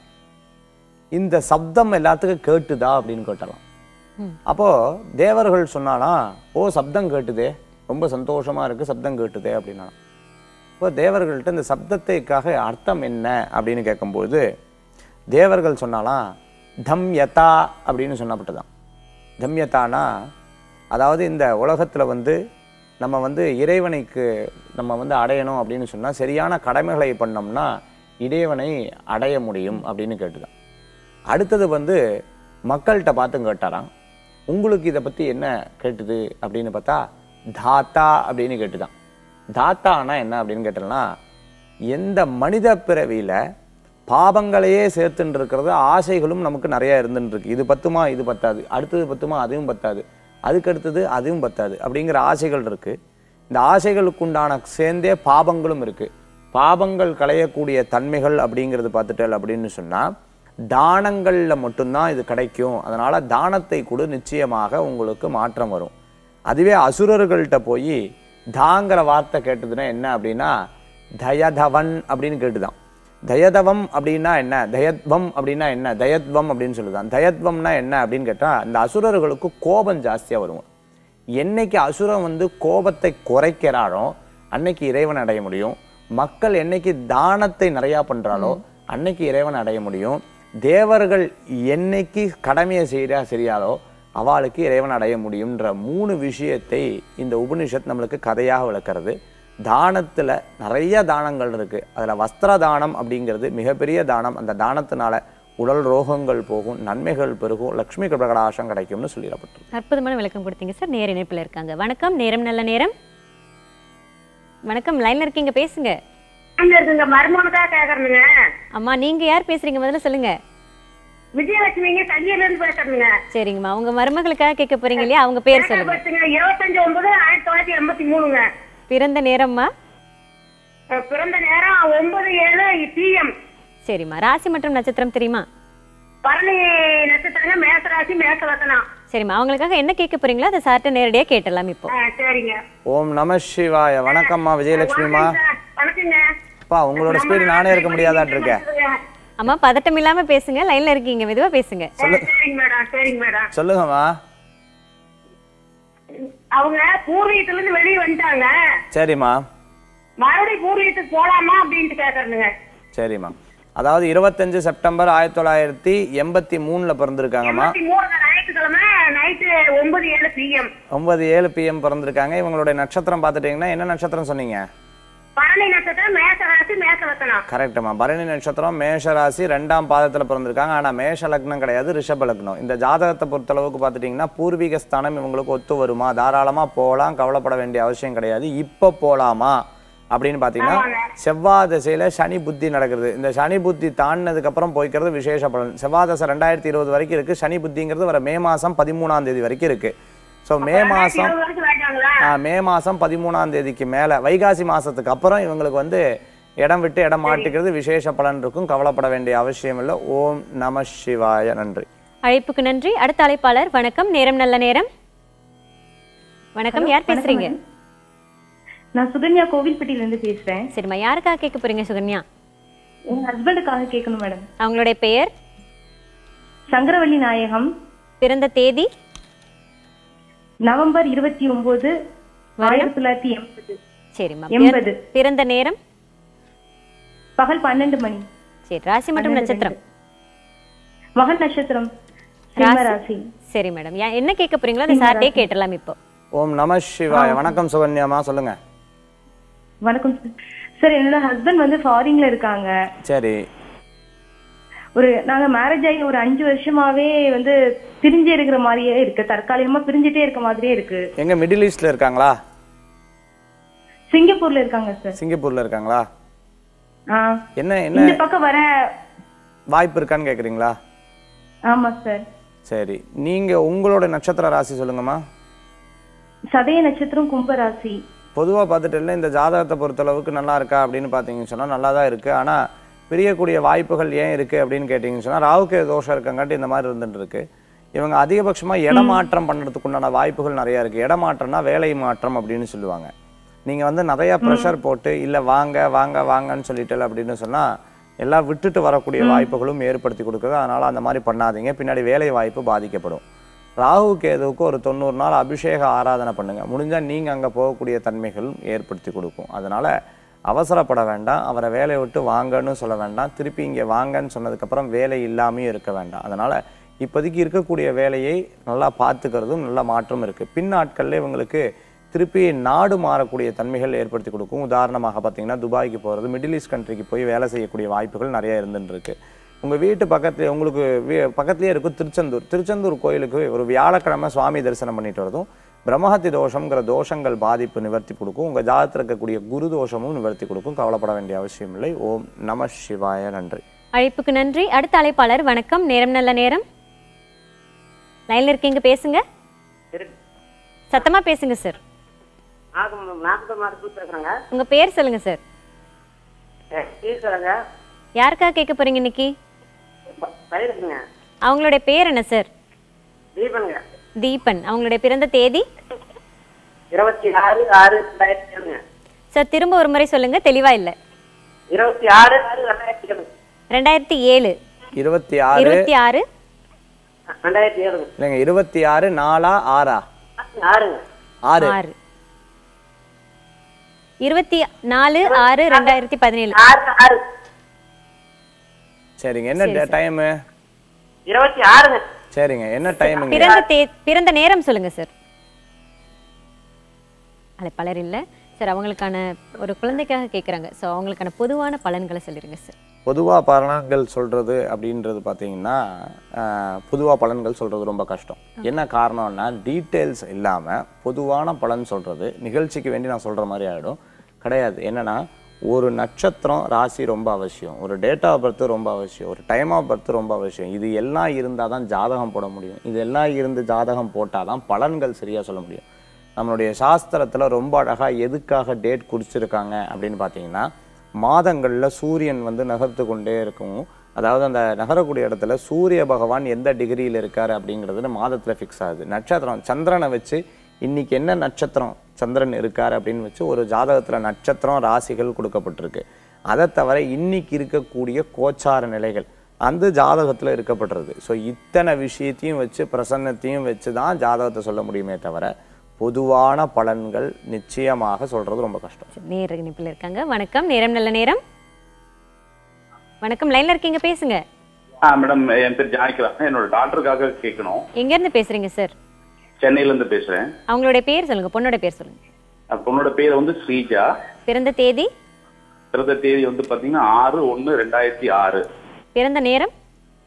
B: இந்த சப்தம் எல்லாத்துக்கும் கேட்டுதா அப்படின்னு கேட்டலாம் அப்போ தேவர்கள் சொன்னாலாம் ஓ சப்தம் கேட்டுதே ரொம்ப சந்தோஷமா இருக்கு சப்தம் கேட்டுதே அப்படின்னா இப்போ தேவர்கள்ட்ட இந்த சப்தத்தைக்காக அர்த்தம் என்ன அப்படின்னு கேட்கும்போது தேவர்கள் சொன்னாலாம் தம்யதா அப்படின்னு சொன்னப்பட்டதான் தம்யதானா அதாவது இந்த உலகத்தில் வந்து நம்ம வந்து இறைவனைக்கு நம்ம வந்து அடையணும் அப்படின்னு சொன்னால் சரியான கடமைகளை பண்ணோம்னா இறைவனை அடைய முடியும் அப்படின்னு கேட்டுதான் அடுத்தது வந்து மக்கள்கிட்ட பார்த்து கேட்டாராம் உங்களுக்கு இதை பற்றி என்ன கேட்டுது அப்படின்னு பார்த்தா தாத்தா அப்படின்னு கேட்டுதான் தாத்தானா என்ன அப்படின்னு கேட்டோம்னா எந்த மனித பிறவியில் பாவங்களையே சேர்த்துன்னு இருக்கிறது ஆசைகளும் நமக்கு நிறைய இருந்துட்டு இருக்கு இது பத்துமா இது பத்தாது அடுத்தது பத்துமா அதுவும் பத்தாது அதுக்கு அடுத்தது அதுவும் பத்தாது அப்படிங்கிற ஆசைகள் இருக்கு இந்த ஆசைகளுக்குண்டான சேர்ந்தே பாபங்களும் இருக்கு பாபங்கள் களையக்கூடிய தன்மைகள் அப்படிங்கிறது பார்த்துட்டல் அப்படின்னு சொன்னா தானங்கள்ல மட்டும்தான் இது கிடைக்கும் அதனால தானத்தை கொடு நிச்சயமாக உங்களுக்கு மாற்றம் வரும் அதுவே அசுரர்கள்ட்ட போய் தாங்கிற வார்த்தை கேட்டதுன்னா என்ன அப்படின்னா தயதவன் அப்படின்னு கேட்டுதான் தயதவம் அப்படின்னா என்ன தயத்வம் அப்படின்னா என்ன தயத்வம் அப்படின்னு சொல்லுதான் தயத்வம்னா என்ன அப்படின்னு கேட்டா இந்த அசுரர்களுக்கு கோபம் ஜாஸ்தியா வரும் என்னைக்கு அசுரன் வந்து கோபத்தை குறைக்கிறாரோ அன்னைக்கு இறைவன் அடைய முடியும் மக்கள் என்னைக்கு தானத்தை நிறையா பண்றாலோ அன்னைக்கு இறைவன் அடைய முடியும் தேவர்கள் என்னைக்கு கடமையை செய்யறா சரியாலோ அவளுக்கு இறைவன் அடைய முடியும்ன்ற மூணு விஷயத்தை இந்த உபனிஷத் நம்மளுக்கு கதையாக விளக்குறது தானத்துல நிறைய தானங்கள் இருக்கு அதுல வஸ்திர தானம் அப்படிங்கிறது மிகப்பெரிய தானம் அந்த தானத்தினால உடல் ரோகங்கள் போகும் நன்மைகள் பெருகும் லக்ஷ்மி பிரகடாசம் கிடைக்கும்னு சொல்லிடப்பட்டிருக்கு
A: அற்புதமான விளக்கம் கொடுத்தீங்க சார் நேர இணைப்பில் இருக்காங்க வணக்கம் நேரம் நல்ல நேரம் வணக்கம் லைன்ல இருக்கீங்க பேசுங்க
E: அங்க இருக்குங்க மருமகனுக்காக கேக்குறேனுங்க
A: அம்மா நீங்க யார் பேசுறீங்க முதல்ல சொல்லுங்க
E: விஜயலட்சுமிங்க தண்ணியில இருந்து பேசுறேனுங்க
A: சரிங்கம்மா உங்க மருமகளுக்காக கேட்க போறீங்க இல்லையா அவங்க பேர் சொல்லுங்க
E: பத்துங்க இருபத்தஞ்சு ஒன்பது ஆயிரத்தி தொள்ளாயிரத்தி எண்பத்தி மூணுங்க
A: பிறந்த நேரம்மா
E: அஹ் பிறந்த நேரம் ஒன்பது ஏழு பிஎம்
A: சரிம்மா ராசி மற்றும் நட்சத்திரம் தெரியுமா
E: பரணி நட்சத்திரங்க மேசராசி மேச வசனம்
A: சரிம்மா அவங்களுக்காக என்ன கேட்க போறீங்களோ அதை சார்ட்ட நேரடியாக கேட்டலாம் இப்போ
E: ஆ, சரிங்க
B: ஓம் நம சிவாய வணக்கம்மா விஜயலட்சுமிமா
E: வணக்கம் சார். வணக்கங்க
B: அப்பா உங்களோட ஸ்பீடு நானே இருக்க முடியாதாட்டு இருக்கேன்
A: அம்மா பதட்டம் இல்லாம பேசுங்க லைன்ல இருக்கீங்க மெதுவா பேசுங்க
E: சரிங்க மேடம் சரிங்க மேடம்
B: சொல்லுங்கம்மா
E: அவங்க பூர்வீகத்துல இருந்து வெளியே வந்துட்டாங்க
B: சரிம்மா
E: மறுபடியும் பூர்வீகத்துக்கு போலாமா அப்படின்ட்டு கேக்குறேனுங்க
B: சரிம்மா அதாவது இருபத்தஞ்சு செப்டம்பர் ஆயிரத்தி தொள்ளாயிரத்தி எண்பத்தி மூணுல பிறந்திருக்காங்கம்மா
E: இருபத்தி மூணு ஞாயிற்றுக்கிழமை நைட்டு ஒன்பது ஏழு பிஎம்
B: ஒன்பது ஏழு பிஎம் பிறந்திருக்காங்க இவங்களுடைய நட்சத்திரம் பார்த்துட்டீங்கன்னா என்ன நட்சத்திரம் சொன்னீங்க
E: பரணி நட்சத்திரம் மேச ராசி மேச லக்கணம்
B: கரெக்டுமா பரணி நட்சத்திரம் மேஷ ராசி ரெண்டாம் பாதத்தில் பிறந்திருக்காங்க ஆனால் மேஷ லக்னம் கிடையாது ரிஷப லக்னம் இந்த ஜாதகத்தை பொறுத்தளவுக்கு பார்த்துட்டிங்கன்னா பூர்வீக ஸ்தானம் இவங்களுக்கு ஒத்து வருமா தாராளமாக போகலாம் கவலைப்பட வேண்டிய அவசியம் கிடையாது இப்போ போகலாமா அப்படின்னு பார்த்தீங்கன்னா செவ்வாய் திசையில் சனி புத்தி நடக்கிறது இந்த சனி புத்தி தாண்டினதுக்கப்புறம் போய்க்கிறது விசேஷ பலன் செவ்வாய் தசை ரெண்டாயிரத்தி இருபது வரைக்கும் இருக்குது சனி புத்திங்கிறது வர மே மாதம் பதிமூணாம் தேதி வரைக்கும் இருக்குது ஸோ மே மாதம்
E: இருபது வரைக்கும் வேண்டாங்களா
B: ஆ, மே மாதம் பதிமூணாம் தேதிக்கு மேலே வைகாசி மாதத்துக்கு அப்புறம் இவங்களுக்கு வந்து இடம் விட்டு இடம் மாட்டிக்கிறது விசேஷ பலன் இருக்கும் கவலைப்பட வேண்டிய அவசியம் இல்லை ஓம் நம சிவாய நன்றி
A: அழைப்புக்கு நன்றி அடுத்த அழைப்பாளர் வணக்கம் நேரம் நல்ல நேரம் வணக்கம் யார் பேசுறீங்க
J: நான் சுகன்யா கோவில்பட்டியில இருந்து பேசுறேன்
A: சரிம்மா யாருக்காக கேட்க போறீங்க சுகன்யா
J: எங்க ஹஸ்பண்டுக்காக கேட்கணும் மேடம்
A: அவங்களுடைய பெயர்
J: சங்கரவள்ளி நாயகம்
A: பிறந்த தேதி
J: நவம்பர் இருபத்தி ஒன்பது ஆயிரத்தி தொள்ளாயிரத்தி எண்பது
A: சரிம்மா
J: எண்பது.
A: பிறந்த- பிறந்த நேரம்
J: பகல் பன்னெண்டு மணி
A: சரி ராசி மற்றும்
J: பன்னெண்டு
A: நட்சத்திரம்
J: மகன் நட்சத்திரம் சிம்ம ராசி
A: சரி மேடம் யா- என்ன கேட்க போறீங்களோ அதை சார்ட்டே கேட்டலாம் இப்போ
B: ஓம் நம சிவாய வணக்கம் சுகன்யாமா சொல்லுங்க
J: வணக்கம் சார் சார் என்னோட ஹஸ்பண்ட் வந்து ஃபாரின்ல இருக்காங்க
B: சரி
J: ஒரு நாங்க மேரேஜ் ஆகி ஒரு அஞ்சு வருஷமாவே வந்து பிரிஞ்சே இருக்கிற மாதிரியே இருக்கு தற்காலிகமா பிரிஞ்சுட்டே இருக்க மாதிரியே இருக்கு
B: எங்க மிடில் ஈஸ்ட்ல இருக்காங்களா
J: சிங்கப்பூர்ல இருக்காங்க சார்
B: சிங்கப்பூர்ல இருக்காங்களா
J: ஆ
B: என்ன
J: இந்த
B: என்ன
J: பக்கம் வர
B: வாய்ப்பு இருக்கான்னு கேக்குறீங்களா
J: ஆமா சார்
B: சரி நீங்க உங்களோட நட்சத்திர ராசி சொல்லுங்கம்மா
J: சதய நட்சத்திரம் கும்பராசி
B: பொதுவாக பார்த்துட்டு இந்த ஜாதகத்தை பொறுத்தளவுக்கு நல்லா இருக்கா அப்படின்னு பார்த்தீங்கன்னு சொன்னால் நல்லா தான் இருக்குது ஆனால் பிரியக்கூடிய வாய்ப்புகள் ஏன் இருக்குது அப்படின்னு கேட்டிங்கன்னு சொன்னால் ராவுக்கு தோஷம் இருக்கங்காட்டி இந்த மாதிரி இருந்துட்டு இருக்கு இவங்க அதிகபட்சமாக இடமாற்றம் பண்ணுறதுக்கு உண்டான வாய்ப்புகள் நிறையா இருக்குது இடமாற்றம்னா வேலை மாற்றம் அப்படின்னு சொல்லுவாங்க நீங்கள் வந்து நிறையா ப்ரெஷர் போட்டு இல்லை வாங்க வாங்க வாங்கன்னு சொல்லிட்டு அப்படின்னு சொன்னால் எல்லாம் விட்டுட்டு வரக்கூடிய வாய்ப்புகளும் ஏற்படுத்தி கொடுக்குது அதனால் அந்த மாதிரி பண்ணாதீங்க பின்னாடி வேலை வாய்ப்பு பாதிக்கப்படும் ராகு கேதுவுக்கு ஒரு தொண்ணூறு நாள் அபிஷேக ஆராதனை பண்ணுங்க முடிஞ்சா நீங்க அங்க போகக்கூடிய தன்மைகளும் ஏற்படுத்தி கொடுக்கும் அதனால அவசரப்பட வேண்டாம் அவரை வேலையை விட்டு வாங்கன்னு சொல்ல வேண்டாம் திருப்பி இங்க வாங்கன்னு சொன்னதுக்கப்புறம் வேலை இல்லாமையும் இருக்க வேண்டாம் அதனால இப்போதைக்கு இருக்கக்கூடிய வேலையை நல்லா பார்த்துக்கிறதும் நல்ல மாற்றம் இருக்கு பின் நாட்கள்ல இவங்களுக்கு திருப்பி நாடு மாறக்கூடிய தன்மைகள் ஏற்படுத்தி கொடுக்கும் உதாரணமாக பார்த்தீங்கன்னா துபாய்க்கு போகிறது மிடில் ஈஸ்ட் கண்ட்ரிக்கு போய் வேலை செய்யக்கூடிய வாய்ப்புகள் நிறைய இருந்துட்டு இருக்கு உங்கள் வீட்டு பக்கத்துல உங்களுக்கு வீ- பக்கத்துலயே இருக்கும் திருச்செந்தூர் திருச்செந்தூர் கோயிலுக்கு ஒரு வியாழக்கிழமை சுவாமி தரிசனம் பண்ணிட்டு வரதும் பிரம்மஹத்தி தோஷம்ங்கிற தோஷங்கள் பாதிப்பு நிவர்த்தி கொடுக்கும் உங்கள் ஜாதகத்தில் இருக்கக்கூடிய குரு தோஷமும் நிவர்த்தி கொடுக்கும் கவலைப்பட வேண்டிய அவசியம் இல்லை ஓம் நம சிவாய நன்றி
A: அழைப்புக்கு நன்றி அடுத்த அழைப்பாளர் வணக்கம் நேரம் நல்ல நேரம் லைன்ல இருக்கீங்க பேசுங்க சத்தமா பேசுங்க சார்
C: நாற்பது மாதத்துக்கு பேசுறேங்க
A: உங்க பேர் சொல்லுங்க சார்
C: ஈஸ்வரங்க
A: யாருக்காக கேட்க போறீங்க இன்னைக்கு
C: பயிருக்கு
A: அவங்களுடைய பேர் என்ன சார்
C: தீபனுங்க
A: தீபன் அவங்களுடைய பிறந்த தேதி
C: இருபத்தி ஆறு ஆறு ரெண்டாயிரத்தி ஏழுங்க
A: சார் திரும்ப ஒரு முறை சொல்லுங்க தெளிவா இல்ல
C: இருபத்தி ஆறு ஆறு ரெண்டாயிரத்தி ஏழு
A: ரெண்டாயிரத்தி ஏழு
B: இருபத்தி ஆறு
A: இருபத்தி ஆறு
C: ரெண்டாயிரத்தி ஏழுங்க
B: இல்லைங்க இருபத்தி ஆறு நாலா ஆறா
C: ஆறுங்க
B: ஆறு
A: ஆறு இருபத்தி நாலு ஆறு ரெண்டாயிரத்தி பதினேழு
C: ஆறு ஆறு
B: சரிங்க என்ன டைமு
C: இருபத்தி ஆறுங்க
B: சரிங்க என்ன டைமுங்க
A: பிறந்த தே பிறந்த நேரம் சொல்லுங்க சார் அழைப்பாளர் இல்ல சார் அவங்களுக்கான ஒரு குழந்தைக்காக கேக்குறாங்க சோ அவங்களுக்கான பொதுவான பலன்களை சொல்லிருங்க சார்
B: பொதுவாக பலன்கள் சொல்கிறது அப்படின்றது பார்த்தீங்கன்னா பொதுவாக பலன்கள் சொல்கிறது ரொம்ப கஷ்டம் என்ன காரணம்னா டீட்டெயில்ஸ் இல்லாமல் பொதுவான பலன் சொல்கிறது நிகழ்ச்சிக்கு வேண்டி நான் சொல்கிற மாதிரி ஆகிடும் கிடையாது என்னன்னா ஒரு நட்சத்திரம் ராசி ரொம்ப அவசியம் ஒரு டேட் ஆஃப் பர்த் ரொம்ப அவசியம் ஒரு டைம் ஆஃப் பர்த் ரொம்ப அவசியம் இது எல்லாம் இருந்தால் தான் ஜாதகம் போட முடியும் இது எல்லாம் இருந்து ஜாதகம் போட்டால் தான் பலன்கள் சரியாக சொல்ல முடியும் நம்மளுடைய சாஸ்திரத்தில் ரொம்ப அழகாக எதுக்காக டேட் குறிச்சிருக்காங்க அப்படின்னு பார்த்தீங்கன்னா மாதங்களில் சூரியன் வந்து நகர்த்து கொண்டே இருக்கும் அதாவது அந்த நகரக்கூடிய இடத்துல சூரிய பகவான் எந்த டிகிரியில் இருக்கார் அப்படிங்கிறது மாதத்தில் ஃபிக்ஸ் ஆகுது நட்சத்திரம் சந்திரனை வச்சு இன்னைக்கு என்ன நட்சத்திரம் சந்திரன் இருக்கார் அப்படின்னு வச்சு ஒரு ஜாதகத்தில் நட்சத்திரம் ராசிகள் கொடுக்கப்பட்டிருக்கு அதை தவிர இன்னைக்கு இருக்கக்கூடிய கோச்சார நிலைகள் அந்த ஜாதகத்தில் இருக்கப்பட்டுறது ஸோ இத்தனை விஷயத்தையும் வச்சு பிரசன்னத்தையும் வச்சு தான் ஜாதகத்தை சொல்ல முடியுமே தவிர பொதுவான பலன்கள் நிச்சயமாக சொல்றது ரொம்ப கஷ்டம்
A: நேர இணைப்பில் இருக்காங்க வணக்கம் நேரம் நல்ல நேரம் வணக்கம் லைன்ல இருக்கீங்க பேசுங்க
K: ஆ மேடம் என் பேர் ஜானிக்கலாம் என்னோட டாக்டருக்காக கேட்கணும்
A: எங்க இருந்து பேசுறீங்க சார்
K: சென்னையில இருந்து பேசுறேன்
A: அவங்களுடைய பேர் சொல்லுங்க பொண்ணோட பேர் சொல்லுங்க
K: அஹ் பொண்ணோட பேர் வந்து ஸ்ரீஜா
A: பிறந்த தேதி
K: பிறந்த தேதி வந்து பாத்தீங்கன்னா ஆறு ஒன்னு ரெண்டாயிரத்தி ஆறு
A: பிறந்த நேரம்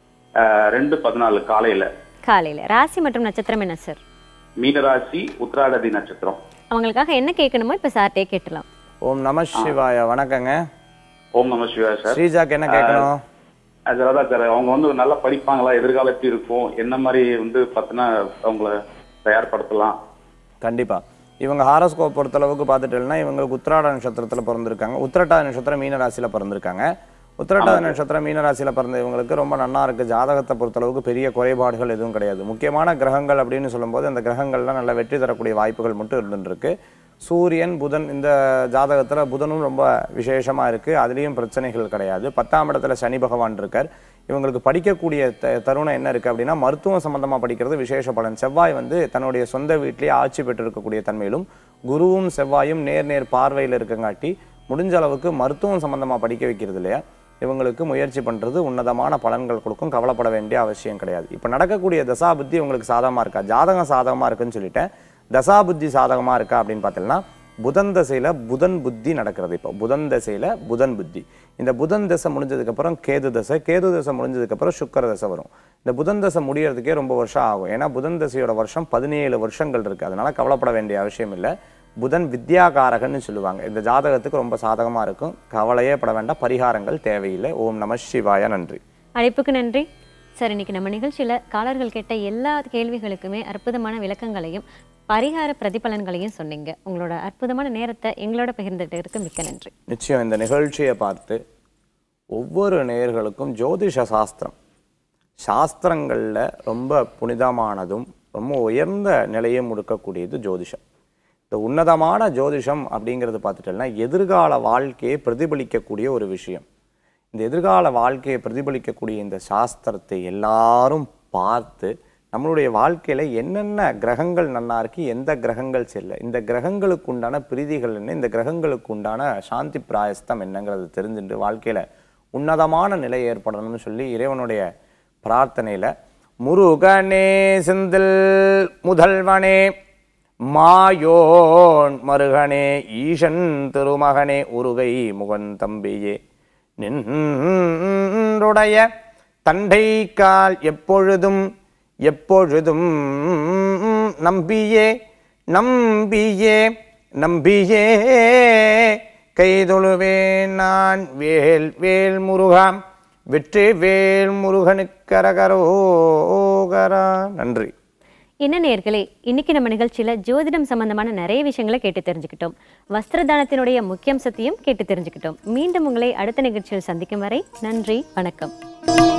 K: அஹ் ரெண்டு பதினாலு காலையில
A: காலையில ராசி மற்றும் நட்சத்திரம் என்ன சார்
K: மீனராசி உத்திராடதி நட்சத்திரம்
A: அவங்களுக்காக என்ன கேட்கணுமோ இப்ப சார்ட்டே கேட்டலாம்
B: ஓம் நம சிவாய வணக்கங்க
K: ஓம் நம சிவா சார்
B: ஸ்ரீஜாக்கு என்ன கேட்கணும்
K: அதான் சார் அவங்க வந்து நல்லா படிப்பாங்களா எதிர்காலத்தில் இருக்கும் என்ன மாதிரி வந்து பார்த்தீங்கன்னா அவங்கள தயார்படுத்தலாம்
B: கண்டிப்பா இவங்க ஹாரோஸ்கோப் பொறுத்தளவுக்கு பார்த்துட்டேன்னா இவங்களுக்கு உத்திராட நட்சத்திரத்துல பிறந்திருக்காங்க உத்திரட்டாத நட்சத்திரம் மீன ராசியில பிறந்திருக்காங்க உத்திரட்டாத நட்சத்திரம் மீன ராசியில பிறந்த இவங்களுக்கு ரொம்ப நன்னா இருக்கு ஜாதகத்தை பொறுத்தளவுக்கு பெரிய குறைபாடுகள் எதுவும் கிடையாது முக்கியமான கிரகங்கள் அப்படின்னு சொல்லும்போது அந்த கிரகங்கள்லாம் நல்ல வெற்றி தரக்கூடிய வாய்ப்புகள் மட்டும் இருந்துட்டு இருக்கு சூரியன் புதன் இந்த ஜாதகத்துல புதனும் ரொம்ப விசேஷமா இருக்கு அதுலேயும் பிரச்சனைகள் கிடையாது பத்தாம் இடத்துல சனி பகவான் இருக்கார் இவங்களுக்கு படிக்கக்கூடிய த தருணம் என்ன இருக்குது அப்படின்னா மருத்துவம் சம்மந்தமாக படிக்கிறது விசேஷ பலன் செவ்வாய் வந்து தன்னுடைய சொந்த வீட்டிலேயே ஆட்சி பெற்றிருக்கக்கூடிய தன்மையிலும் குருவும் செவ்வாயும் நேர் நேர் பார்வையில் இருக்கங்காட்டி முடிஞ்ச அளவுக்கு மருத்துவம் சம்மந்தமாக படிக்க வைக்கிறது இல்லையா இவங்களுக்கு முயற்சி பண்ணுறது உன்னதமான பலன்கள் கொடுக்கும் கவலைப்பட வேண்டிய அவசியம் கிடையாது இப்போ நடக்கக்கூடிய தசாபுத்தி இவங்களுக்கு சாதகமாக இருக்கா ஜாதகம் சாதகமாக இருக்குன்னு சொல்லிட்டேன் தசாபுத்தி சாதகமாக இருக்கா அப்படின்னு பார்த்தீங்கன்னா புதன் தசையில் புதன் புத்தி நடக்கிறது இப்போ புதன் தசையில் புதன் புத்தி இந்த புதன் தசை முடிஞ்சதுக்கப்புறம் கேது தசை கேது தசை முடிஞ்சதுக்கப்புறம் சுக்கர தசை வரும் இந்த புதன் தசை முடியறதுக்கே ரொம்ப வருஷம் ஆகும் ஏன்னா புதன் தசையோட வருஷம் பதினேழு வருஷங்கள் இருக்குது அதனால கவலைப்பட வேண்டிய அவசியம் இல்லை புதன் வித்யாகாரகன்னு சொல்லுவாங்க இந்த ஜாதகத்துக்கு ரொம்ப சாதகமாக இருக்கும் கவலையே பட வேண்டாம் பரிகாரங்கள் தேவையில்லை ஓம் நம சிவாய நன்றி
A: அழைப்புக்கு நன்றி சார் இன்னைக்கு நம்ம நிகழ்ச்சியில காலர்கள் கேட்ட எல்லா கேள்விகளுக்குமே அற்புதமான விளக்கங்களையும் பரிகார பிரதிபலன்களையும் சொன்னீங்க உங்களோட அற்புதமான நேரத்தை எங்களோட பகிர்ந்துட்டதற்கு மிக்க நன்றி
B: நிச்சயம் இந்த நிகழ்ச்சியை பார்த்து ஒவ்வொரு நேயர்களுக்கும் ஜோதிஷ சாஸ்திரம் சாஸ்திரங்களில் ரொம்ப புனிதமானதும் ரொம்ப உயர்ந்த நிலையும் கொடுக்கக்கூடியது ஜோதிஷம் இந்த உன்னதமான ஜோதிஷம் அப்படிங்கிறது பார்த்துட்டோம்னா எதிர்கால வாழ்க்கையை பிரதிபலிக்கக்கூடிய ஒரு விஷயம் இந்த எதிர்கால வாழ்க்கையை பிரதிபலிக்கக்கூடிய இந்த சாஸ்திரத்தை எல்லாரும் பார்த்து நம்மளுடைய வாழ்க்கையில் என்னென்ன கிரகங்கள் நன்னா இருக்கு எந்த கிரகங்கள் செல்ல இந்த கிரகங்களுக்கு உண்டான பிரீதிகள் என்ன இந்த கிரகங்களுக்கு உண்டான சாந்தி பிராயஸ்தம் என்னங்கிறது தெரிஞ்சுட்டு வாழ்க்கையில் உன்னதமான நிலை ஏற்படணும்னு சொல்லி இறைவனுடைய பிரார்த்தனையில் முருகனே செந்தில் முதல்வனே மாயோன் மருகனே ஈசன் திருமகனே உருகை முகன் தம்பியே நின்றுடைய தண்டை கால் எப்பொழுதும் எப்பொழுதும் நம்பியே நம்பியே நம்பியே கைதொழுவேன் நான் வேல் வேல் முருகாம் வெற்றி வேல் முருகனுக்கரகரோகரா நன்றி
A: என்ன நேர்களே இன்னைக்கு நம்ம நிகழ்ச்சியில ஜோதிடம் சம்பந்தமான நிறைய விஷயங்களை கேட்டு தெரிஞ்சுக்கிட்டோம் வஸ்திரதானத்தினுடைய முக்கியம்சத்தையும் கேட்டு தெரிஞ்சுக்கிட்டோம் மீண்டும் உங்களை அடுத்த நிகழ்ச்சியில் சந்திக்கும் வரை நன்றி வணக்கம்